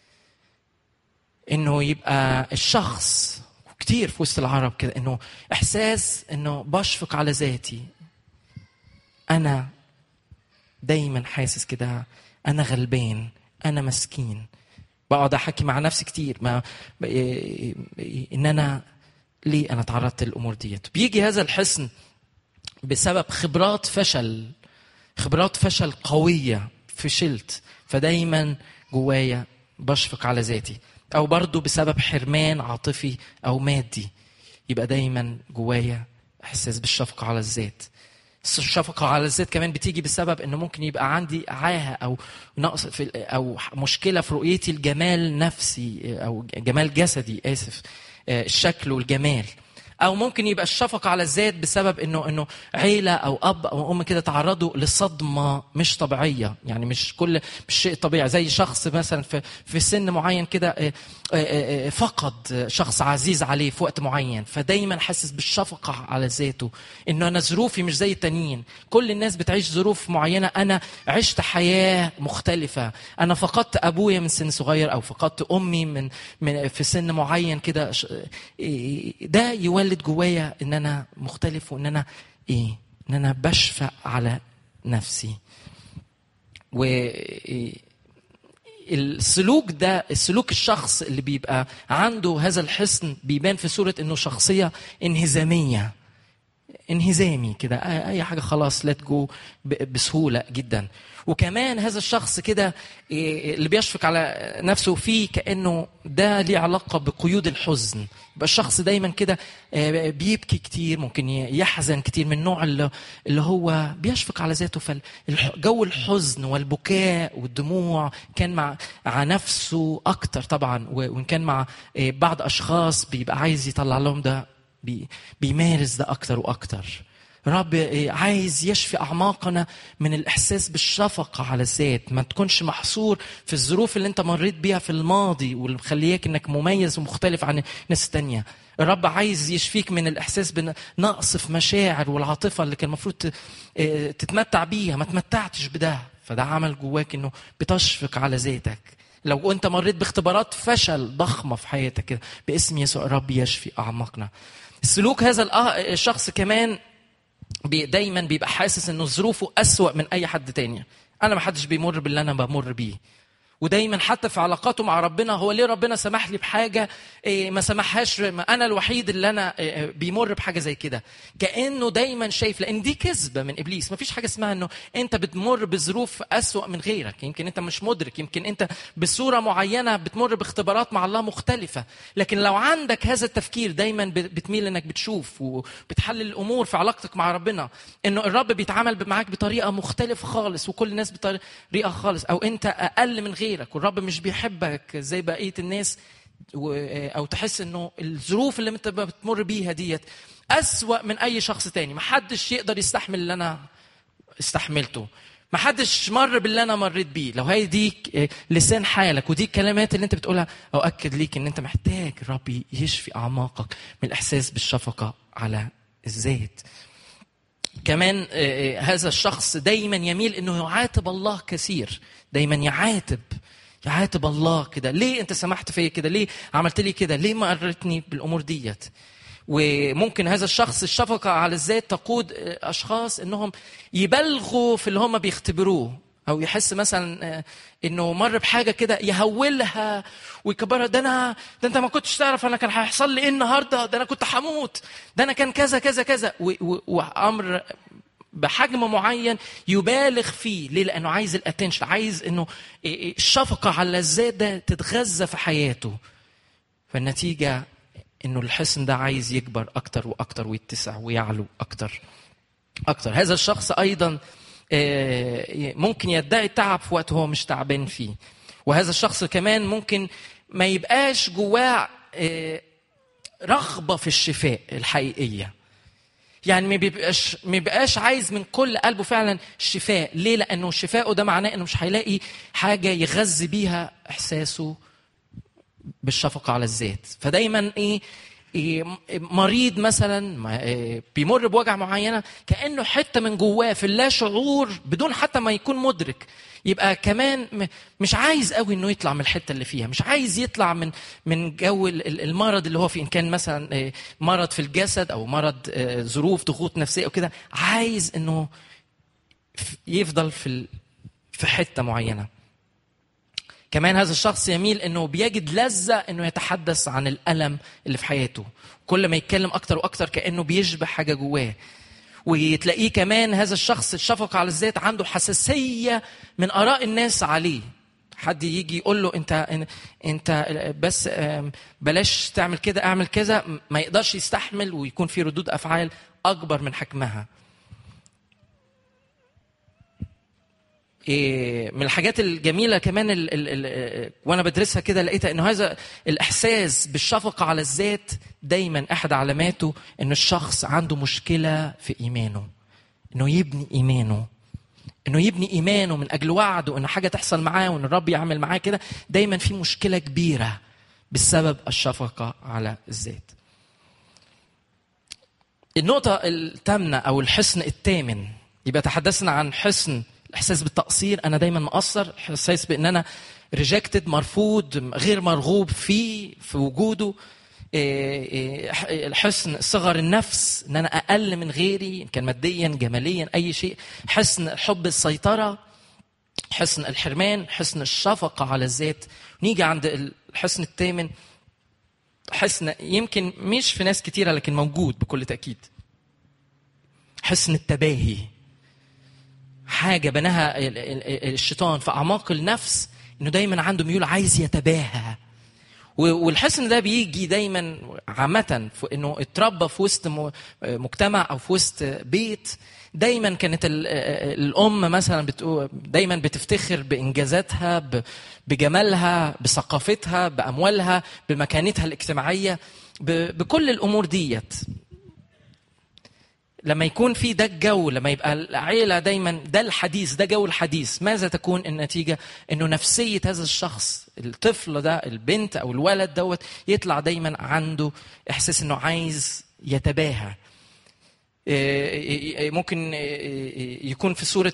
انه يبقى الشخص كتير في وسط العرب كده انه احساس انه بشفق على ذاتي انا دايما حاسس كده انا غلبان انا مسكين بقعد احكي مع نفسي كتير ما إيه- إيه- ان انا ليه انا تعرضت للامور ديت بيجي هذا الحصن بسبب خبرات فشل خبرات فشل قوية فشلت فدايما جوايا بشفق على ذاتي أو برضو بسبب حرمان عاطفي أو مادي يبقى دايما جوايا إحساس بالشفقة على الذات الشفقة على الذات كمان بتيجي بسبب انه ممكن يبقى عندي عاهة او نقص في او مشكلة في رؤيتي الجمال نفسي او جمال جسدي اسف آه، الشكل والجمال او ممكن يبقى الشفقه على الذات بسبب انه انه عيله او اب او ام كده تعرضوا لصدمه مش طبيعيه يعني مش كل مش شيء طبيعي زي شخص مثلا في في سن معين كده آه، آه، آه، فقد شخص عزيز عليه في وقت معين فدايما حاسس بالشفقه على ذاته انه انا ظروفي مش زي التانيين كل الناس بتعيش ظروف معينه انا عشت حياه مختلفه انا فقدت ابويا من سن صغير او فقدت امي من, من في سن معين كده ش- إيه- ده يولد جوايا ان انا مختلف وان انا ايه ان انا بشفق على نفسي و السلوك ده السلوك الشخص اللي بيبقى عنده هذا الحصن بيبان في صورة انه شخصية انهزامية انهزامي كده اي حاجه خلاص ليت جو بسهوله جدا وكمان هذا الشخص كده إيه، اللي بيشفق على نفسه فيه كانه ده ليه علاقه بقيود الحزن يبقى الشخص دايما كده آه، بيبكي كتير ممكن ي- يحزن كتير من النوع اللي, اللي هو بيشفق على ذاته فالجو الحزن والبكاء والدموع كان مع مع نفسه اكتر طبعا و- وان كان مع آه، بعض اشخاص بيبقى عايز يطلع لهم ده بي بيمارس ده اكتر واكتر رب إيه، عايز يشفي اعماقنا من الاحساس بالشفقه على الذات ما تكونش محصور في الظروف اللي انت مريت بيها في الماضي واللي مخلياك انك مميز ومختلف عن الناس التانية الرب عايز يشفيك من الاحساس بنقص في مشاعر والعاطفه اللي كان المفروض ت- إيه، تتمتع بيها ما تمتعتش بده فده عمل جواك انه بتشفق على ذاتك لو انت مريت باختبارات فشل ضخمه في حياتك كده باسم يسوع الرب يشفي اعماقنا السلوك هذا الأ- الشخص كمان بي دايما بيبقى حاسس انه ظروفه أسوأ من اي حد تاني انا ما حدش بيمر باللي انا بمر بيه ودايما حتى في علاقاته مع ربنا هو ليه ربنا سمح لي بحاجه إيه ما سمحهاش ما انا الوحيد اللي انا إيه بيمر بحاجه زي كده كانه دايما شايف لان دي كذبه من ابليس ما فيش حاجه اسمها انه انت بتمر بظروف اسوا من غيرك يمكن انت مش مدرك يمكن انت بصوره معينه بتمر باختبارات مع الله مختلفه لكن لو عندك هذا التفكير دايما بتميل انك بتشوف وبتحلل الامور في علاقتك مع ربنا انه الرب بيتعامل معاك بطريقه مختلفه خالص وكل الناس بطريقه خالص او انت اقل من غيرك غيرك والرب مش بيحبك زي بقيه الناس او تحس انه الظروف اللي انت بتمر بيها ديت اسوا من اي شخص تاني ما حدش يقدر يستحمل اللي انا استحملته ما حدش مر باللي انا مريت بيه لو هي دي لسان حالك ودي الكلمات اللي انت بتقولها اؤكد ليك ان انت محتاج الرب يشفي اعماقك من الاحساس بالشفقه على الذات كمان هذا الشخص دايما يميل انه يعاتب الله كثير دايما يعاتب يعاتب الله كده ليه انت سمحت فيا كده ليه عملت لي كده ليه ما قررتني بالامور ديت وممكن هذا الشخص الشفقة على الذات تقود أشخاص إنهم يبالغوا في اللي هم بيختبروه أو يحس مثلا إنه مر بحاجة كده يهولها ويكبرها ده أنا ده أنت ما كنتش تعرف أنا كان هيحصل لي إيه النهاردة ده أنا كنت هموت ده أنا كان كذا كذا كذا وأمر بحجم معين يبالغ فيه ليه لانه عايز الاتنشن عايز انه الشفقه على الذات ده تتغذى في حياته فالنتيجه انه الحصن ده عايز يكبر اكتر واكتر ويتسع ويعلو اكتر اكتر هذا الشخص ايضا ممكن يدعي التعب في وقت هو مش تعبان فيه وهذا الشخص كمان ممكن ما يبقاش جواه رغبه في الشفاء الحقيقيه يعني ما بيبقاش ما بيبقاش عايز من كل قلبه فعلا الشفاء ليه لانه شفاءه ده معناه انه مش هيلاقي حاجه يغذي بيها احساسه بالشفقه على الذات فدايما ايه مريض مثلا بيمر بوجع معينه كانه حته من جواه في اللا شعور بدون حتى ما يكون مدرك يبقى كمان مش عايز قوي انه يطلع من الحته اللي فيها مش عايز يطلع من من جو المرض اللي هو فيه ان كان مثلا مرض في الجسد او مرض ظروف ضغوط نفسيه او كده عايز انه يفضل في في حته معينه كمان هذا الشخص يميل انه بيجد لذه انه يتحدث عن الالم اللي في حياته كل ما يتكلم اكتر واكتر كانه بيشبه حاجه جواه وتلاقيه كمان هذا الشخص الشفقة على الذات عنده حساسية من آراء الناس عليه حد يجي يقول له انت انت بس بلاش تعمل كده اعمل كذا ما يقدرش يستحمل ويكون في ردود افعال اكبر من حجمها من الحاجات الجميلة كمان ال ال ال وأنا بدرسها كده لقيتها إنه هذا الإحساس بالشفقة على الذات دايما أحد علاماته إن الشخص عنده مشكلة في إيمانه إنه يبني إيمانه إنه يبني إيمانه من أجل وعده إن حاجة تحصل معاه وإن الرب يعمل معاه كده دايما في مشكلة كبيرة بسبب الشفقة على الذات. النقطة الثامنة أو الحصن الثامن يبقى تحدثنا عن حصن الاحساس بالتقصير انا دايما مقصر احساس بان انا ريجكتد مرفوض غير مرغوب فيه في وجوده حسن صغر النفس ان انا اقل من غيري ان كان ماديا جماليا اي شيء حسن حب السيطره حسن الحرمان حسن الشفقه على الذات نيجي عند الحسن الثامن حسن يمكن مش في ناس كتيره لكن موجود بكل تاكيد حسن التباهي حاجة بناها الشيطان في أعماق النفس إنه دايما عنده ميول عايز يتباهى والحسن ده بيجي دايما عامة إنه اتربى في وسط مجتمع أو في وسط بيت دايما كانت الأم مثلا دايما بتفتخر بإنجازاتها بجمالها بثقافتها بأموالها بمكانتها الاجتماعية بكل الأمور ديت لما يكون في ده الجو لما يبقى العيلة دايما ده الحديث ده جو الحديث ماذا تكون النتيجة انه نفسية هذا الشخص الطفل ده البنت او الولد دوت يطلع دايما عنده احساس انه عايز يتباهى ممكن يكون في صورة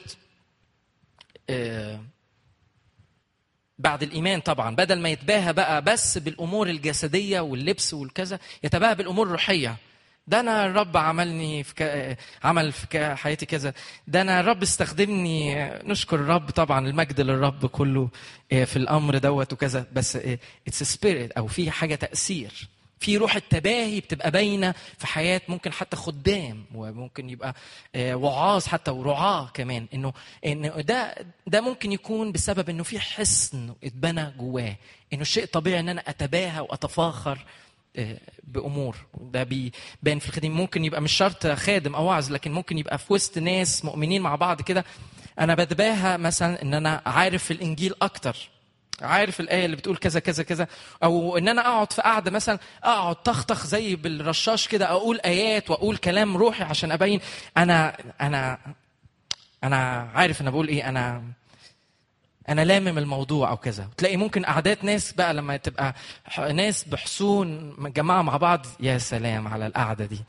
بعد الايمان طبعا بدل ما يتباهى بقى بس بالامور الجسديه واللبس والكذا يتباهى بالامور الروحيه ده انا الرب عملني في ك... عمل في ك... حياتي كذا ده انا الرب استخدمني نشكر الرب طبعا المجد للرب كله في الامر دوت وكذا بس اتس سبيريت او في حاجه تاثير في روح التباهي بتبقى باينه في حياه ممكن حتى خدام وممكن يبقى وعاظ حتى ورعاه كمان انه انه ده ده ممكن يكون بسبب انه في حصن اتبنى جواه انه شيء طبيعي ان انا اتباهى واتفاخر بامور ده بيبان في الخدمه ممكن يبقى مش شرط خادم او واعظ لكن ممكن يبقى في وسط ناس مؤمنين مع بعض كده انا بتباهى مثلا ان انا عارف الانجيل اكتر عارف الايه اللي بتقول كذا كذا كذا او ان انا اقعد في قعده مثلا اقعد طخطخ زي بالرشاش كده اقول ايات واقول كلام روحي عشان ابين انا انا انا عارف انا بقول ايه انا انا لامم الموضوع او كذا تلاقي ممكن قعدات ناس بقى لما تبقى ناس بحصون مجمعه مع بعض يا سلام على القعده دي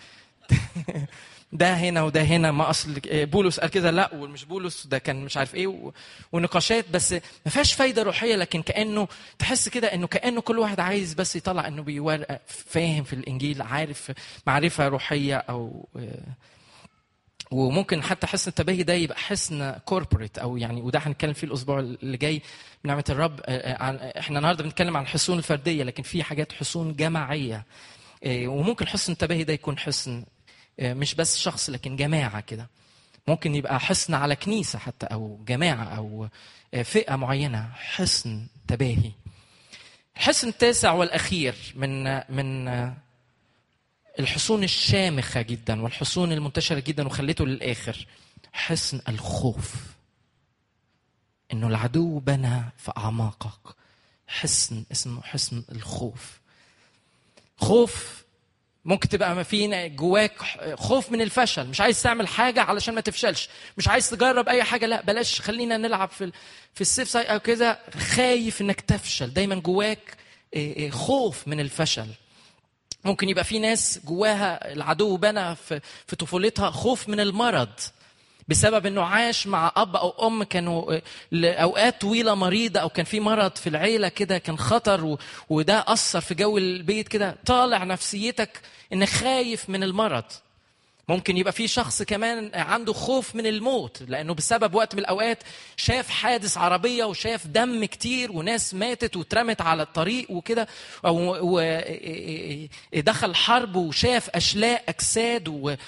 ده هنا وده هنا ما اصل بولس قال كده لا ومش بولس ده كان مش عارف ايه ونقاشات بس ما فيهاش فايده روحيه لكن كانه تحس كده انه كانه كل واحد عايز بس يطلع انه بيورق فاهم في الانجيل عارف معرفه روحيه او وممكن حتى حسن التباهي ده يبقى حسن كوربوريت او يعني وده هنتكلم فيه الاسبوع اللي جاي بنعمه الرب احنا النهارده بنتكلم عن الحصون الفرديه لكن في حاجات حصون جماعيه وممكن حسن التباهي ده يكون حسن مش بس شخص لكن جماعه كده ممكن يبقى حصن على كنيسه حتى او جماعه او فئه معينه حصن تباهي الحصن التاسع والاخير من من الحصون الشامخه جدا والحصون المنتشره جدا وخليته للاخر حصن الخوف انه العدو بنى في اعماقك حصن اسمه حصن الخوف خوف ممكن تبقى ما في جواك خوف من الفشل مش عايز تعمل حاجه علشان ما تفشلش مش عايز تجرب اي حاجه لا بلاش خلينا نلعب في في السيف سايد او كده خايف انك تفشل دايما جواك خوف من الفشل ممكن يبقى في ناس جواها العدو بنى في, في طفولتها خوف من المرض بسبب انه عاش مع اب او ام كانوا لاوقات طويله مريضه او كان في مرض في العيله كده كان خطر و... وده اثر في جو البيت كده طالع نفسيتك انك خايف من المرض ممكن يبقى في شخص كمان عنده خوف من الموت لانه بسبب وقت من الاوقات شاف حادث عربيه وشاف دم كتير وناس ماتت واترمت على الطريق وكده او دخل حرب وشاف اشلاء اجساد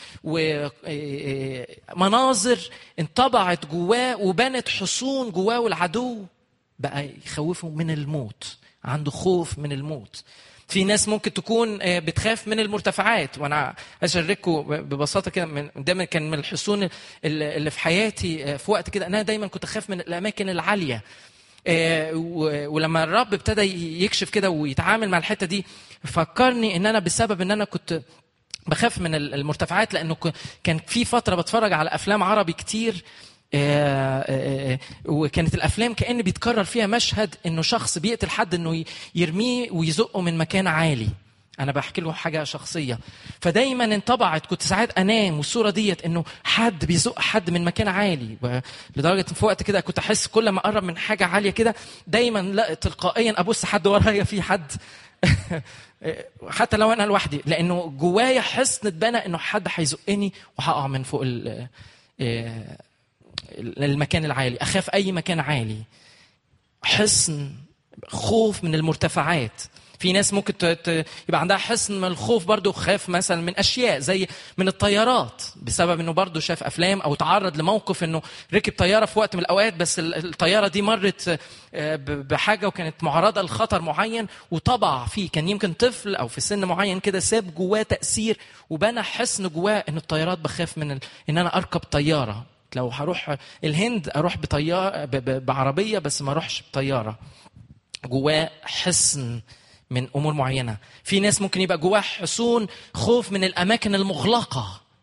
ومناظر انطبعت جواه وبنت حصون جواه والعدو بقى يخوفه من الموت عنده خوف من الموت في ناس ممكن تكون بتخاف من المرتفعات وانا اشارككم ببساطه كده من دايما كان من الحصون اللي في حياتي في وقت كده انا دايما كنت اخاف من الاماكن العاليه ولما الرب ابتدى يكشف كده ويتعامل مع الحته دي فكرني ان انا بسبب ان انا كنت بخاف من المرتفعات لانه كان في فتره بتفرج على افلام عربي كتير وكانت الافلام كان بيتكرر فيها مشهد انه شخص بيقتل حد انه يرميه ويزقه من مكان عالي انا بحكي له حاجه شخصيه فدايما انطبعت كنت ساعات انام والصوره ديت انه حد بيزق حد من مكان عالي لدرجه في وقت كده كنت احس كل ما اقرب من حاجه عاليه كده دايما لا تلقائيا ابص حد ورايا في حد حتى لو انا لوحدي لانه جوايا حصن اتبنى انه حد هيزقني وهقع من فوق المكان العالي اخاف اي مكان عالي حصن خوف من المرتفعات في ناس ممكن يبقى عندها حصن من الخوف برضه خاف مثلا من اشياء زي من الطيارات بسبب انه برضه شاف افلام او تعرض لموقف انه ركب طياره في وقت من الاوقات بس الطياره دي مرت بحاجه وكانت معرضه لخطر معين وطبع فيه كان يمكن طفل او في سن معين كده ساب جواه تاثير وبنى حصن جواه ان الطيارات بخاف من ان انا اركب طياره لو هروح الهند اروح بطياره بعربيه بس ما اروحش بطياره جواه حصن من امور معينه في ناس ممكن يبقى جواه حصون خوف من الاماكن المغلقه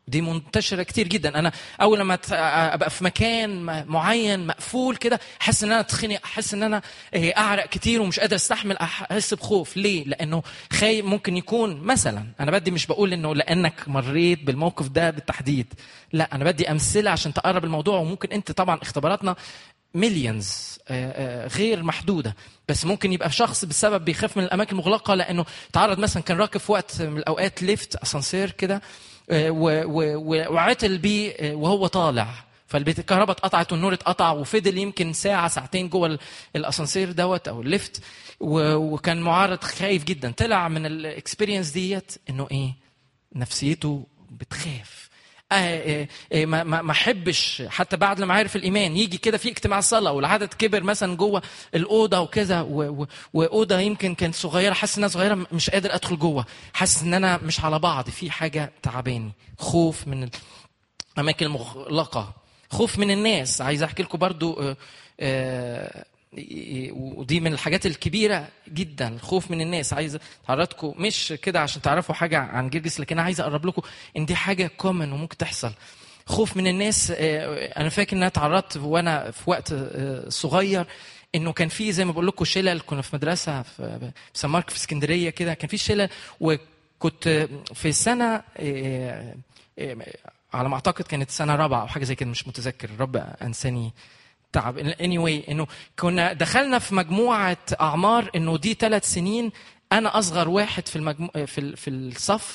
دي منتشرة كتير جدا أنا أول لما ت- أبقى في مكان م- معين مقفول كده أحس إن أنا أتخنق أحس إن أنا إيه، أعرق كتير ومش قادر أستحمل أحس بخوف ليه؟ لأنه خايف ممكن يكون مثلا أنا بدي مش بقول إنه لأنك مريت بالموقف ده بالتحديد لا أنا بدي أمثلة عشان تقرب الموضوع وممكن أنت طبعا اختباراتنا مليونز غير محدوده بس ممكن يبقى شخص بسبب بيخاف من الاماكن المغلقه لانه تعرض مثلا كان راكب في وقت من الاوقات ليفت اسانسير كده آه، و- و- و- وعطل بيه آه، وهو طالع فالبيت الكهرباء اتقطعت والنور اتقطع وفضل يمكن ساعه ساعتين جوه ال- الاسانسير دوت او الليفت و- وكان معرض خايف جدا طلع من الاكسبيرينس ديت انه ايه نفسيته بتخاف آه، آه، آه، ما ما ما احبش حتى بعد لما عرف الايمان يجي كده في اجتماع صلاه والعدد كبر مثلا جوه الاوضه وكذا و- و- واوضه يمكن كانت صغيره حاسس انها صغيره مش قادر ادخل جوه حاسس ان انا مش على بعض في حاجه تعباني خوف من الاماكن المغلقه خوف من الناس عايز احكي لكم برضو آه، آه، ودي من الحاجات الكبيره جدا الخوف من الناس عايز تعرضكم مش كده عشان تعرفوا حاجه عن جرجس لكن انا عايز اقرب لكم ان دي حاجه كومن وممكن تحصل خوف من الناس آه، انا فاكر ان انا تعرضت وانا في وقت آه، صغير انه كان في زي ما بقول لكم شلل كنا في مدرسه في في سان مارك في اسكندريه كده كان في شلل وكنت في سنه آه، آه، على ما اعتقد كانت سنه رابعه او حاجه زي كده مش متذكر الرب انساني تعب anyway انه كنا دخلنا في مجموعه اعمار انه دي ثلاث سنين انا اصغر واحد في المجمو... في ال- في الصف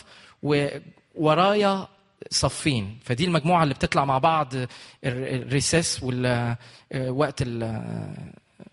وورايا صفين فدي المجموعه اللي بتطلع مع بعض ال- الريسيس وال وقت ال-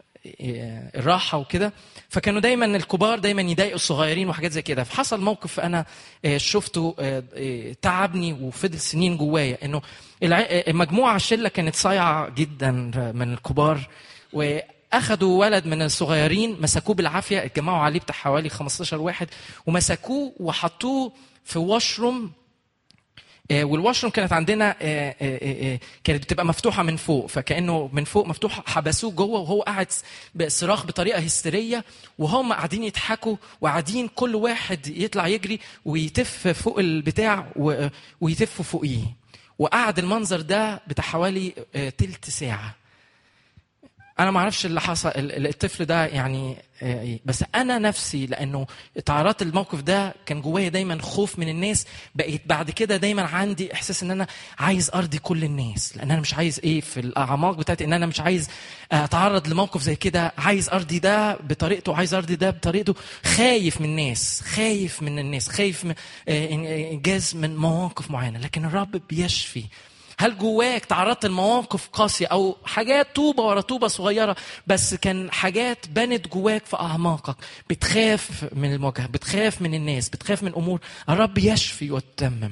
الراحه وكده فكانوا دايما الكبار دايما يضايقوا الصغيرين وحاجات زي كده فحصل موقف انا آه، شفته آه، آه، تعبني وفضل سنين جوايا انه الع- آه، المجموعه الشله كانت صايعه جدا من الكبار واخدوا ولد من الصغيرين مسكوه بالعافيه اتجمعوا عليه بتاع حوالي 15 واحد ومسكوه وحطوه في واشروم آه، والواشروم كانت عندنا آه، آه، آه، كانت بتبقى مفتوحه من فوق فكانه من فوق مفتوح حبسوه جوه وهو قاعد بصراخ بطريقه هستيريه وهم قاعدين يضحكوا وقاعدين كل واحد يطلع يجري ويتف فوق البتاع و- ويتف فوقيه وقعد المنظر ده بتاع حوالي آه، تلت ساعه انا ما اعرفش اللي حصل ال- ال- الطفل ده يعني آه، إيه. بس انا نفسي لانه تعرضت الموقف ده كان جوايا دايما خوف من الناس بقيت بعد كده دايما عندي احساس ان انا عايز ارضي كل الناس لان انا مش عايز ايه في الاعماق بتاعتي ان انا مش عايز اتعرض لموقف زي كده عايز ارضي ده بطريقته عايز ارضي ده بطريقته خايف من الناس خايف من الناس خايف من آه، انجاز من مواقف معينه لكن الرب بيشفي هل جواك تعرضت لمواقف قاسية أو حاجات طوبة ورا طوبة صغيرة بس كان حاجات بنت جواك في أعماقك بتخاف من المواجهة بتخاف من الناس بتخاف من أمور الرب يشفي ويتمم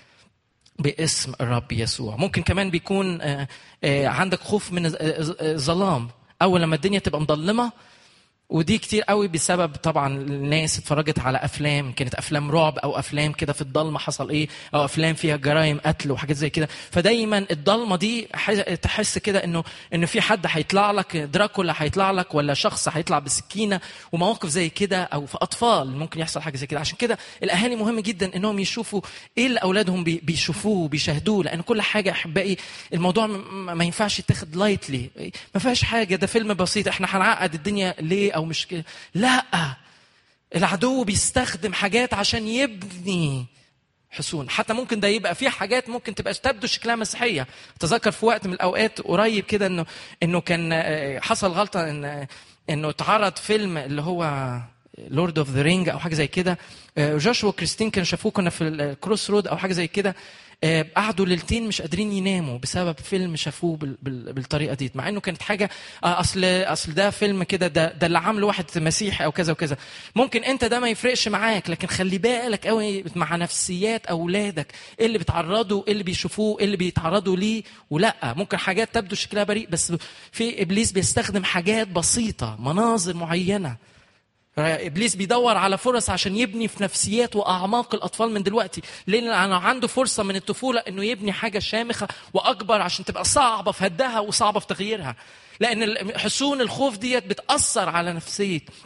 باسم الرب يسوع ممكن كمان بيكون آه، آه، عندك خوف من الظ- آه، الظلام أول لما الدنيا تبقى مظلمة ودي كتير قوي بسبب طبعا الناس اتفرجت على افلام كانت افلام رعب او افلام كده في الضلمه حصل ايه او افلام فيها جرائم قتل وحاجات زي كده فدايما الضلمه دي ح- تحس كده انه انه في حد هيطلع لك دراكولا هيطلع لك ولا شخص هيطلع بسكينه ومواقف زي كده او في اطفال ممكن يحصل حاجه زي كده عشان كده الاهالي مهم جدا انهم يشوفوا ايه اللي اولادهم بي- بيشوفوه وبيشاهدوه لان كل حاجه احبائي الموضوع م- م- ما ينفعش يتاخد لايتلي ما فيهاش حاجه ده فيلم بسيط احنا هنعقد الدنيا ليه او مش كده لا العدو بيستخدم حاجات عشان يبني حصون حتى ممكن ده يبقى فيه حاجات ممكن تبقى تبدو شكلها مسيحيه تذكر في وقت من الاوقات قريب كده انه انه كان آه، حصل غلطه ان انه اتعرض فيلم اللي هو لورد اوف ذا رينج او حاجه زي كده آه، جوشوا وكريستين كانوا شافوه كنا في الكروس رود او حاجه زي كده آه، قعدوا ليلتين مش قادرين يناموا بسبب فيلم شافوه بال- بال- بالطريقه دي مع انه كانت حاجه آه، اصل اصل ده فيلم كده ده ده اللي عامله واحد مسيحي او كذا وكذا ممكن انت ده ما يفرقش معاك لكن خلي بالك قوي مع نفسيات اولادك ايه اللي بيتعرضوا ايه اللي بيشوفوه ايه اللي بيتعرضوا ليه ولا ممكن حاجات تبدو شكلها بريء بس في ابليس بيستخدم حاجات بسيطه مناظر معينه ابليس بيدور على فرص عشان يبني في نفسيات واعماق الاطفال من دلوقتي لان انا عنده فرصه من الطفوله انه يبني حاجه شامخه واكبر عشان تبقى صعبه في هدها وصعبه في تغييرها لان حصون الخوف ديت بتاثر على نفسيه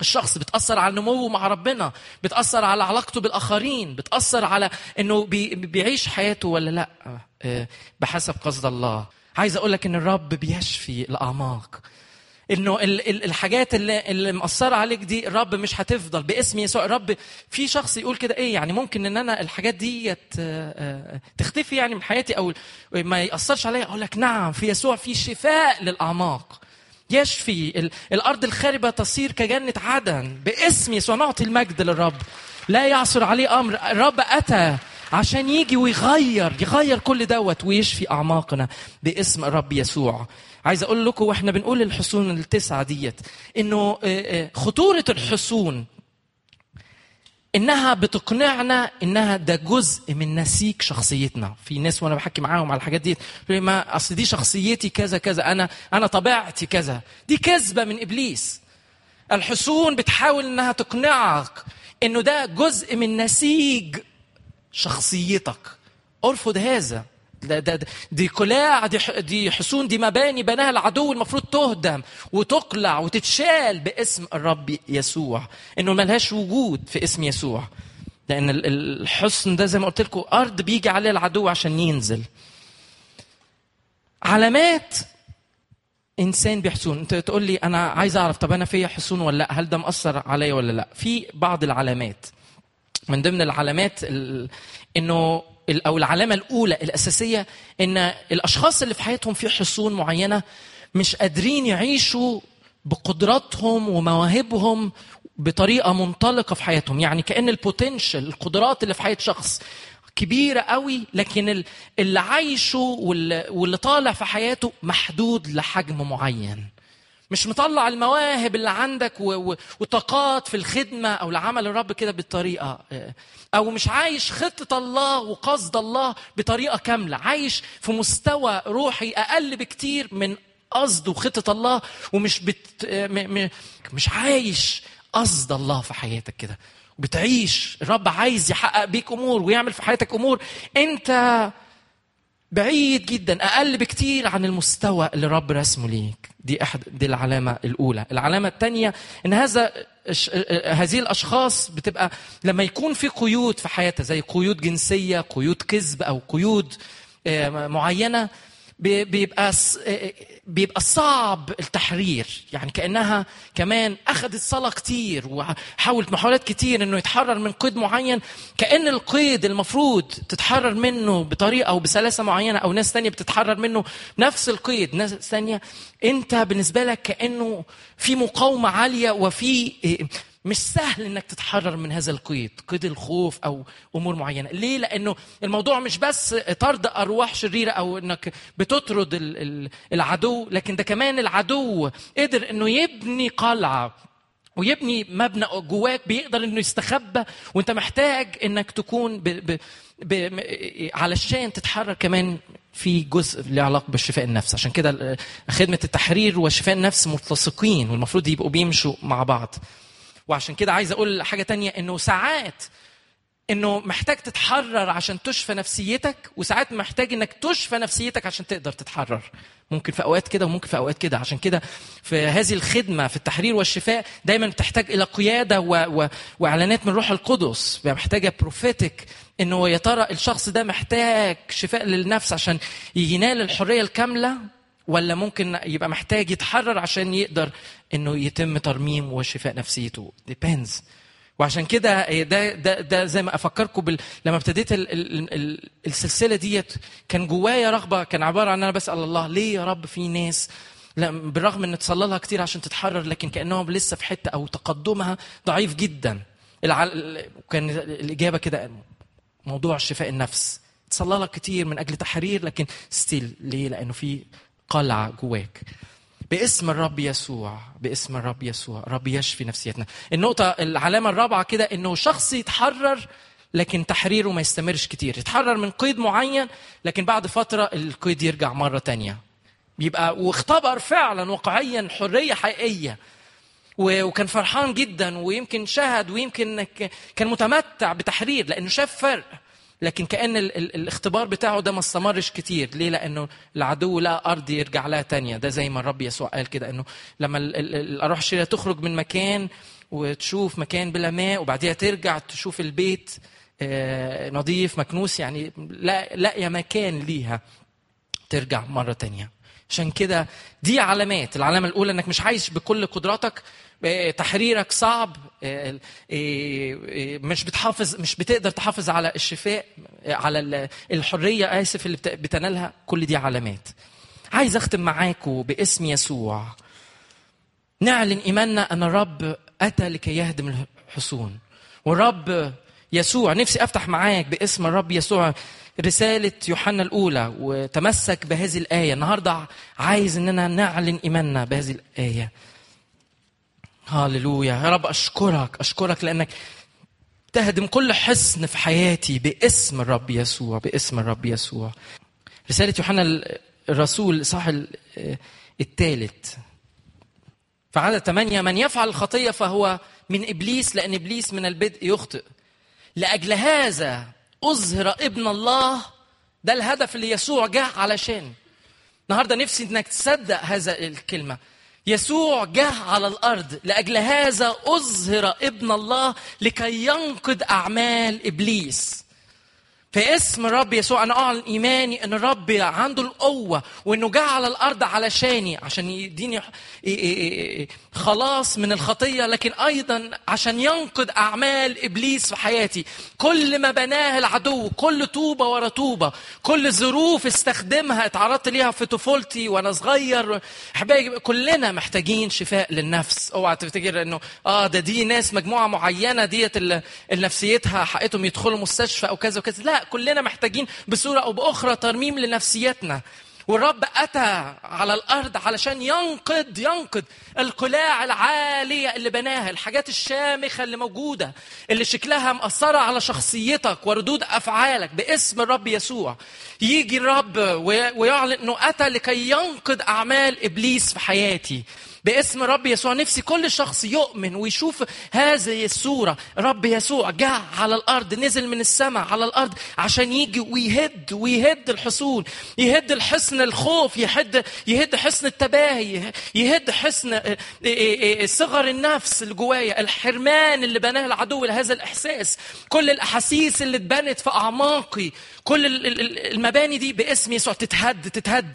الشخص بتأثر على نموه مع ربنا بتأثر على علاقته بالآخرين بتأثر على أنه بي بيعيش حياته ولا لا آه، بحسب قصد الله عايز أقول لك أن الرب بيشفي الأعماق انه الحاجات اللي اللي مأثره عليك دي الرب مش هتفضل باسم يسوع الرب في شخص يقول كده ايه يعني ممكن ان انا الحاجات دي تختفي يعني من حياتي او ما يأثرش عليا اقول لك نعم في يسوع في شفاء للاعماق يشفي الارض الخاربه تصير كجنه عدن باسم يسوع نعطي المجد للرب لا يعصر عليه امر الرب اتى عشان يجي ويغير يغير كل دوت ويشفي اعماقنا باسم الرب يسوع عايز اقول لكم واحنا بنقول الحصون التسعه ديت انه خطوره الحصون انها بتقنعنا انها ده جزء من نسيج شخصيتنا في ناس وانا بحكي معاهم على الحاجات دي ما اصل دي شخصيتي كذا كذا انا انا طبيعتي كذا دي كذبه من ابليس الحصون بتحاول انها تقنعك انه ده جزء من نسيج شخصيتك ارفض هذا ده ده دي قلاع دي دي حصون دي مباني بناها العدو المفروض تهدم وتقلع وتتشال باسم الرب يسوع انه ملهاش وجود في اسم يسوع لان الحصن ده زي ما قلت لكم ارض بيجي عليها العدو عشان ينزل علامات انسان بيحصون انت تقول لي انا عايز اعرف طب انا فيا حصون ولا لا هل ده مأثر عليا ولا لا في بعض العلامات من ضمن العلامات انه او العلامه الاولى الاساسيه ان الاشخاص اللي في حياتهم في حصون معينه مش قادرين يعيشوا بقدراتهم ومواهبهم بطريقه منطلقه في حياتهم يعني كان البوتنشال القدرات اللي في حياه شخص كبيرة قوي لكن اللي عايشه واللي طالع في حياته محدود لحجم معين مش مطلع المواهب اللي عندك وطاقات في الخدمة أو لعمل الرب كده بالطريقة أو مش عايش خطة الله وقصد الله بطريقة كاملة عايش في مستوى روحي أقل بكتير من قصد وخطة الله ومش بت... م... م... مش عايش قصد الله في حياتك كده بتعيش الرب عايز يحقق بيك امور ويعمل في حياتك امور انت بعيد جدا اقل بكتير عن المستوى اللي الرب رسمه ليك دي احد دي العلامه الاولى العلامه الثانيه ان هذا هذه الاشخاص بتبقى لما يكون في قيود في حياتها زي قيود جنسيه قيود كذب او قيود معينه بيبقى بيبقى صعب التحرير يعني كانها كمان اخذت صلاه كتير وحاولت محاولات كتير انه يتحرر من قيد معين كان القيد المفروض تتحرر منه بطريقه او بسلاسه معينه او ناس تانية بتتحرر منه نفس القيد ناس تانية انت بالنسبه لك كانه في مقاومه عاليه وفي مش سهل انك تتحرر من هذا القيد قيد الخوف او امور معينه ليه لانه الموضوع مش بس طرد ارواح شريره او انك بتطرد العدو لكن ده كمان العدو قدر انه يبني قلعه ويبني مبنى جواك بيقدر انه يستخبى وانت محتاج انك تكون ب ب ب علشان تتحرر كمان في جزء له علاقه بالشفاء النفس عشان كده خدمه التحرير وشفاء النفس متلصقين والمفروض يبقوا بيمشوا مع بعض وعشان كده عايز اقول حاجه تانية انه ساعات انه محتاج تتحرر عشان تشفى نفسيتك وساعات محتاج انك تشفى نفسيتك عشان تقدر تتحرر ممكن في اوقات كده وممكن في اوقات كده عشان كده في هذه الخدمه في التحرير والشفاء دايما بتحتاج الى قياده و... و... واعلانات من روح القدس محتاجه بروفيتك انه يا ترى الشخص ده محتاج شفاء للنفس عشان ينال الحريه الكامله ولا ممكن يبقى محتاج يتحرر عشان يقدر انه يتم ترميم وشفاء نفسيته depends وعشان كده ده ده ده زي ما افكركم بال... لما ابتديت ال... ال... ال... السلسله ديت كان جوايا رغبه كان عباره عن انا بسال الله ليه يا رب في ناس لا بالرغم ان تصلى لها كتير عشان تتحرر لكن كانهم لسه في حته او تقدمها ضعيف جدا الع... كان الاجابه كده موضوع شفاء النفس تصلى لك كتير من اجل تحرير لكن ستيل ليه لانه في قلعه جواك باسم الرب يسوع باسم الرب يسوع رب يشفي نفسيتنا النقطة العلامة الرابعة كده انه شخص يتحرر لكن تحريره ما يستمرش كتير يتحرر من قيد معين لكن بعد فترة القيد يرجع مرة تانية بيبقى واختبر فعلا واقعيا حرية حقيقية وكان فرحان جدا ويمكن شهد ويمكن كان متمتع بتحرير لانه شاف فرق لكن كان ال ال الاختبار بتاعه ده ما استمرش كتير ليه لانه العدو لا ارض يرجع لها تانية ده زي ما الرب يسوع قال كده انه لما الارواح الشريره تخرج من مكان وتشوف مكان بلا ماء وبعديها ترجع تشوف البيت آه، نظيف مكنوس يعني لا لاقيه مكان ليها ترجع مره تانية عشان كده دي علامات العلامه الاولى انك مش عايش بكل قدراتك آه، تحريرك صعب آه، آه، مش بتحافظ مش بتقدر تحافظ على الشفاء آه، على ال- الحريه اسف اللي بت- بتنالها كل دي علامات عايز اختم معاكم باسم يسوع نعلن ايماننا ان الرب اتى لكي يهدم الحصون والرب يسوع نفسي افتح معاك باسم الرب يسوع رسالة يوحنا الأولى وتمسك بهذه الآية النهاردة عايز إننا نعلن إيماننا بهذه الآية هاللويا يا رب أشكرك أشكرك لأنك تهدم كل حصن في حياتي باسم الرب يسوع باسم الرب يسوع رسالة يوحنا الرسول صح الثالث في عدد ثمانية من يفعل الخطية فهو من إبليس لأن إبليس من البدء يخطئ لأجل هذا أظهر ابن الله ده الهدف اللي يسوع جه علشان النهارده نفسي انك تصدق هذا الكلمه يسوع جه على الارض لاجل هذا اظهر ابن الله لكي ينقض اعمال ابليس في اسم الرب يسوع انا اعلن ايماني ان الرب عنده القوه وانه جه على الارض علشاني عشان يديني خلاص من الخطيه لكن ايضا عشان ينقض اعمال ابليس في حياتي كل ما بناه العدو كل طوبه ورا طوبه كل ظروف استخدمها اتعرضت ليها في طفولتي وانا صغير احبائي كلنا محتاجين شفاء للنفس اوعى تفتكر انه اه ده دي ناس مجموعه معينه ديت اللي نفسيتها حقتهم يدخلوا مستشفى او كذا وكذا لا كلنا محتاجين بصوره او باخرى ترميم لنفسيتنا والرب اتى على الارض علشان ينقض ينقض القلاع العاليه اللي بناها الحاجات الشامخه اللي موجوده اللي شكلها مأثره على شخصيتك وردود افعالك باسم الرب يسوع يجي الرب ويعلن انه اتى لكي ينقض اعمال ابليس في حياتي باسم رب يسوع نفسي كل شخص يؤمن ويشوف هذه الصورة رب يسوع جاء على الأرض نزل من السماء على الأرض عشان يجي ويهد ويهد الحصون يهد الحصن الخوف يهد يهد حصن التباهي يهد حصن صغر النفس اللي جوايا الحرمان اللي بناه العدو لهذا الإحساس كل الأحاسيس اللي اتبنت في أعماقي كل المباني دي باسم يسوع تتهد تتهد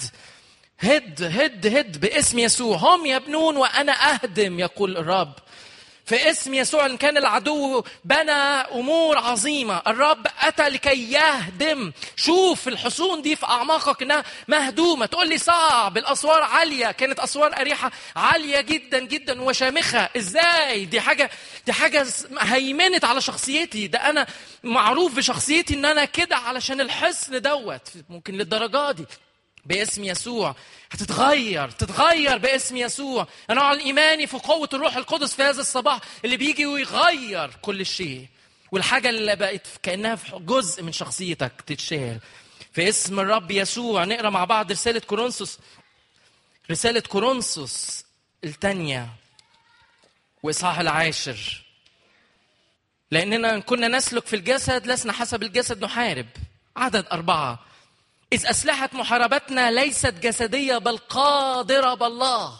هد هد هد باسم يسوع هم يبنون وانا اهدم يقول الرب في اسم يسوع ان كان العدو بنى امور عظيمه الرب اتى لكي يهدم شوف الحصون دي في اعماقك انها مهدومه تقول لي صعب الاسوار عاليه كانت اسوار اريحه عاليه جدا جدا وشامخه ازاي دي حاجه دي حاجه هيمنت على شخصيتي ده انا معروف بشخصيتي ان انا كده علشان الحصن دوت ممكن للدرجه دي باسم يسوع هتتغير تتغير باسم يسوع انا اعلن ايماني في قوه الروح القدس في هذا الصباح اللي بيجي ويغير كل شيء والحاجه اللي بقت كانها في جزء من شخصيتك تتشال في اسم الرب يسوع نقرا مع بعض رساله كورنثوس رساله كورنثوس الثانيه واصحاح العاشر لاننا كنا نسلك في الجسد لسنا حسب الجسد نحارب عدد اربعه إذ أسلحة محاربتنا ليست جسدية بل قادرة بالله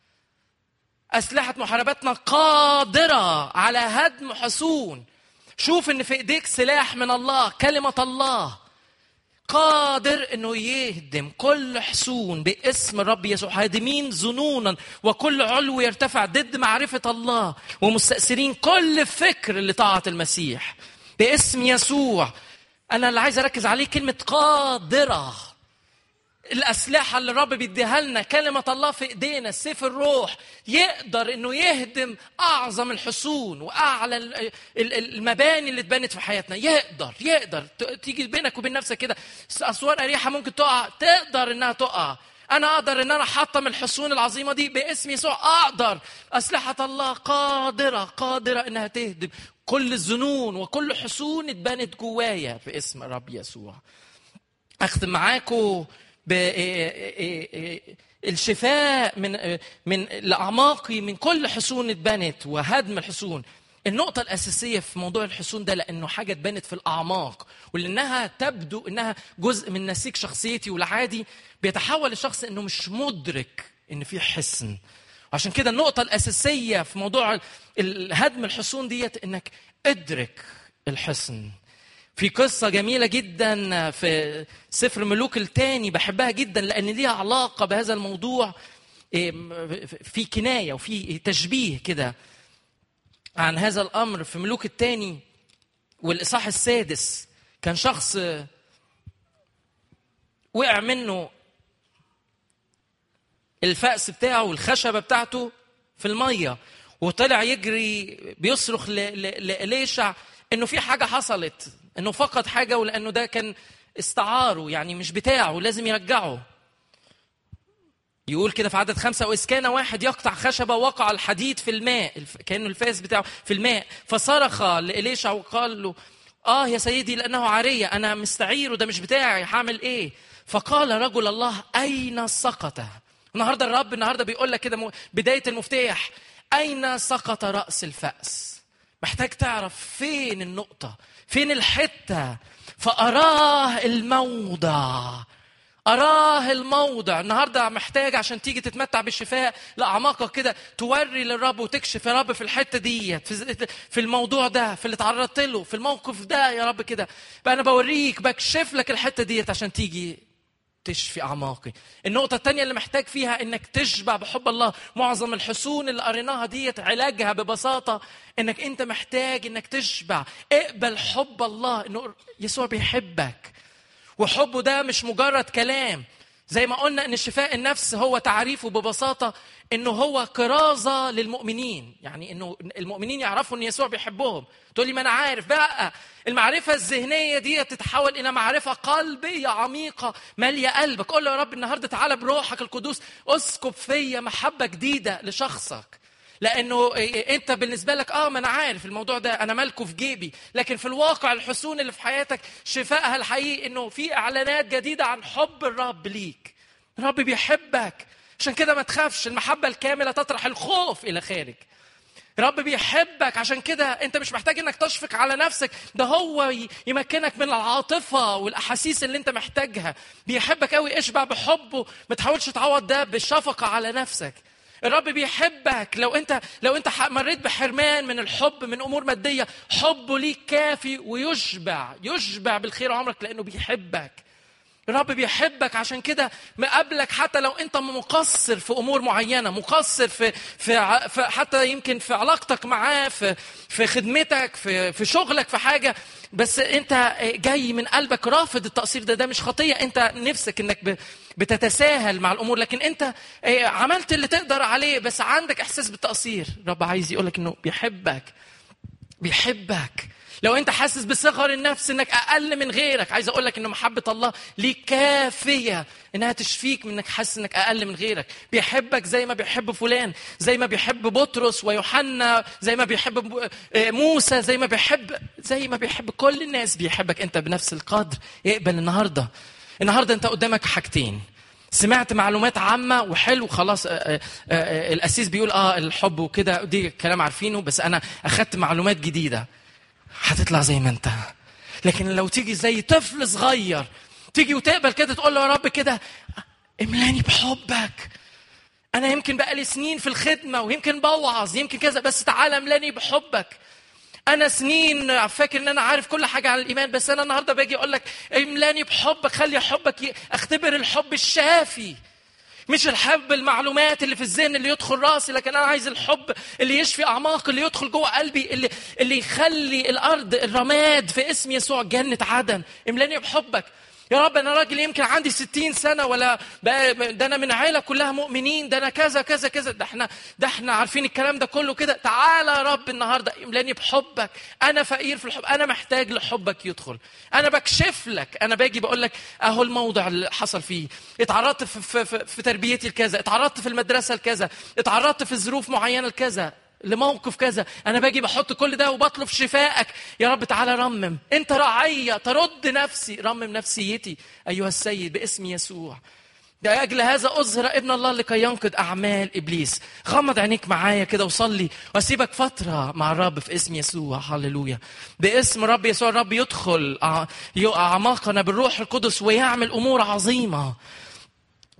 أسلحة محاربتنا قادرة على هدم حصون شوف إن في إيديك سلاح من الله كلمة الله قادر انه يهدم كل حصون باسم الرب يسوع هادمين ظنونا وكل علو يرتفع ضد معرفه الله ومستأثرين كل فكر لطاعه المسيح باسم يسوع انا اللي عايز اركز عليه كلمه قادره الاسلحه اللي الرب بيديها لنا كلمه الله في ايدينا سيف الروح يقدر انه يهدم اعظم الحصون واعلى المباني اللي اتبنت في حياتنا يقدر يقدر تيجي بينك وبين نفسك كده اسوار اريحه ممكن تقع تقدر انها تقع انا اقدر ان انا احطم الحصون العظيمه دي باسم يسوع اقدر اسلحه الله قادره قادره انها تهدم كل الظنون وكل حصون اتبنت جوايا في اسم الرب يسوع اختم معاكم الشفاء من من لاعماقي من كل حصون اتبنت وهدم الحصون النقطة الأساسية في موضوع الحصون ده لأنه حاجة اتبنت في الأعماق ولأنها تبدو إنها جزء من نسيج شخصيتي والعادي بيتحول الشخص إنه مش مدرك إن في حصن عشان كده النقطة الأساسية في موضوع الهدم الحصون ديت إنك ادرك الحصن. في قصة جميلة جدا في سفر ملوك الثاني بحبها جدا لأن ليها علاقة بهذا الموضوع في كناية وفي تشبيه كده عن هذا الأمر في ملوك الثاني والإصحاح السادس كان شخص وقع منه الفأس بتاعه والخشبة بتاعته في المية وطلع يجري بيصرخ لإليشع إنه في حاجة حصلت إنه فقد حاجة ولأنه ده كان استعاره يعني مش بتاعه لازم يرجعه يقول كده في عدد خمسة وإذ كان واحد يقطع خشبة وقع الحديد في الماء كأنه الفاس بتاعه في الماء فصرخ لإليشع وقال له آه يا سيدي لأنه عارية أنا مستعير وده مش بتاعي هعمل إيه فقال رجل الله أين سقط النهارده الرب النهارده بيقول لك كده بدايه المفتاح اين سقط راس الفاس محتاج تعرف فين النقطه فين الحته فاراه الموضع أراه الموضع النهاردة محتاج عشان تيجي تتمتع بالشفاء لأعماقك كده توري للرب وتكشف يا رب في الحتة دي في الموضوع ده في اللي تعرضت له في الموقف ده يا رب كده بقى أنا بوريك بكشف لك الحتة ديت عشان تيجي تشفي اعماقي النقطه الثانيه اللي محتاج فيها انك تشبع بحب الله معظم الحصون اللي قريناها ديت علاجها ببساطه انك انت محتاج انك تشبع اقبل حب الله انه يسوع بيحبك وحبه ده مش مجرد كلام زي ما قلنا ان شفاء النفس هو تعريفه ببساطه انه هو كرازه للمؤمنين يعني انه المؤمنين يعرفوا ان يسوع بيحبهم تقول لي ما انا عارف بقى المعرفه الذهنيه دي تتحول الى معرفه قلبيه عميقه ماليه قلبك قول له يا رب النهارده تعالى بروحك القدوس اسكب فيا محبه جديده لشخصك لانه انت بالنسبه لك اه ما انا عارف الموضوع ده انا مالكه في جيبي لكن في الواقع الحصون اللي في حياتك شفائها الحقيقي انه في اعلانات جديده عن حب الرب ليك الرب بيحبك عشان كده ما تخافش المحبه الكامله تطرح الخوف الى خارج رب بيحبك عشان كده انت مش محتاج انك تشفق على نفسك ده هو يمكنك من العاطفه والاحاسيس اللي انت محتاجها بيحبك قوي اشبع بحبه ما تحاولش تعوض ده بالشفقه على نفسك الرب بيحبك لو انت لو انت مريت بحرمان من الحب من امور ماديه حبه ليك كافي ويشبع يشبع بالخير عمرك لانه بيحبك الرب بيحبك عشان كده مقابلك حتى لو انت مقصر في امور معينه مقصر في في, في حتى يمكن في علاقتك معاه في في خدمتك في في شغلك في حاجه بس انت جاي من قلبك رافض التقصير ده ده مش خطيه انت نفسك انك بتتساهل مع الامور لكن انت عملت اللي تقدر عليه بس عندك احساس بالتقصير الرب عايز يقولك انه بيحبك بيحبك لو انت حاسس بصغر النفس انك اقل من غيرك عايز اقول لك ان محبه الله ليك كافيه انها تشفيك من انك حاسس انك اقل من غيرك بيحبك زي ما بيحب فلان زي ما بيحب بطرس ويوحنا زي ما بيحب موسى زي ما بيحب زي ما بيحب كل الناس بيحبك انت بنفس القدر اقبل النهارده النهارده انت قدامك حاجتين سمعت معلومات عامه وحلو خلاص آآ آآ الاسيس بيقول اه الحب وكده دي كلام عارفينه بس انا اخدت معلومات جديده هتطلع زي ما انت لكن لو تيجي زي طفل صغير تيجي وتقبل كده تقول له يا رب كده املاني بحبك انا يمكن بقالي سنين في الخدمه ويمكن بوعظ يمكن كذا بس تعالى املاني بحبك انا سنين فاكر ان انا عارف كل حاجه عن الايمان بس انا النهارده باجي اقول لك املاني بحبك خلي حبك اختبر الحب الشافي مش الحب المعلومات اللي في الذهن اللي يدخل راسي لكن انا عايز الحب اللي يشفي اعماق اللي يدخل جوه قلبي اللي اللي يخلي الارض الرماد في اسم يسوع جنه عدن املاني بحبك يا رب انا راجل يمكن عندي ستين سنه ولا ده انا من عيله كلها مؤمنين ده انا كذا كذا كذا ده احنا ده احنا عارفين الكلام ده كله كده تعالى يا رب النهارده املاني بحبك انا فقير في الحب انا محتاج لحبك يدخل انا بكشف لك انا باجي بقول لك اهو الموضع اللي حصل فيه اتعرضت في, في, في, في تربيتي لكذا اتعرضت في المدرسه لكذا اتعرضت في ظروف معينه لكذا لموقف كذا انا باجي بحط كل ده وبطلب شفائك يا رب تعالى رمم انت رعية ترد نفسي رمم نفسيتي ايها السيد باسم يسوع لأجل هذا أظهر ابن الله لكي ينقض أعمال إبليس غمض عينيك معايا كده وصلي وأسيبك فترة مع الرب في اسم يسوع هللويا باسم رب يسوع الرب يدخل أعماقنا بالروح القدس ويعمل أمور عظيمة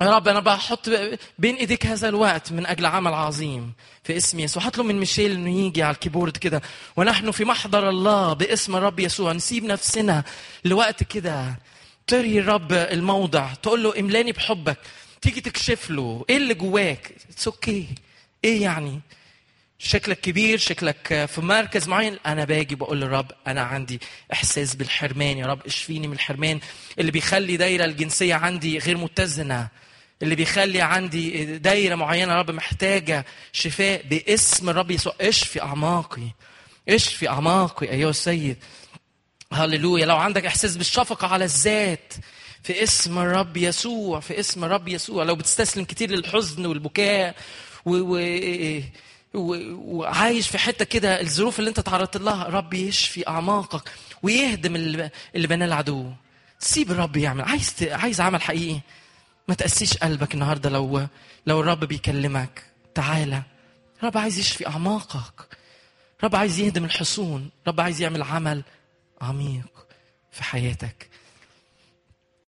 يا رب انا بحط بين ايديك هذا الوقت من اجل عمل عظيم في اسم يسوع هطلب من ميشيل انه يجي على الكيبورد كده ونحن في محضر الله باسم الرب يسوع نسيب نفسنا لوقت كده تري الرب الموضع تقول له املاني بحبك تيجي تكشف له ايه اللي جواك اتس اوكي okay. ايه يعني شكلك كبير شكلك في مركز معين انا باجي بقول للرب انا عندي احساس بالحرمان يا رب اشفيني من الحرمان اللي بيخلي دايره الجنسيه عندي غير متزنه اللي بيخلي عندي دايره معينه يا رب محتاجه شفاء باسم الرب يسوع اشفي اعماقي اشفي اعماقي ايها السيد هللويا لو عندك احساس بالشفقه على الذات في اسم الرب يسوع في اسم الرب يسوع لو بتستسلم كتير للحزن والبكاء و... و... و... وعايش في حته كده الظروف اللي انت تعرضت لها رب يشفي اعماقك ويهدم اللي, اللي بناه العدو سيب الرب يعمل عايز ت... عايز عمل حقيقي ما تقسيش قلبك النهارده لو لو الرب بيكلمك تعالى الرب عايز يشفي اعماقك رب عايز يهدم الحصون رب عايز يعمل عمل عميق في حياتك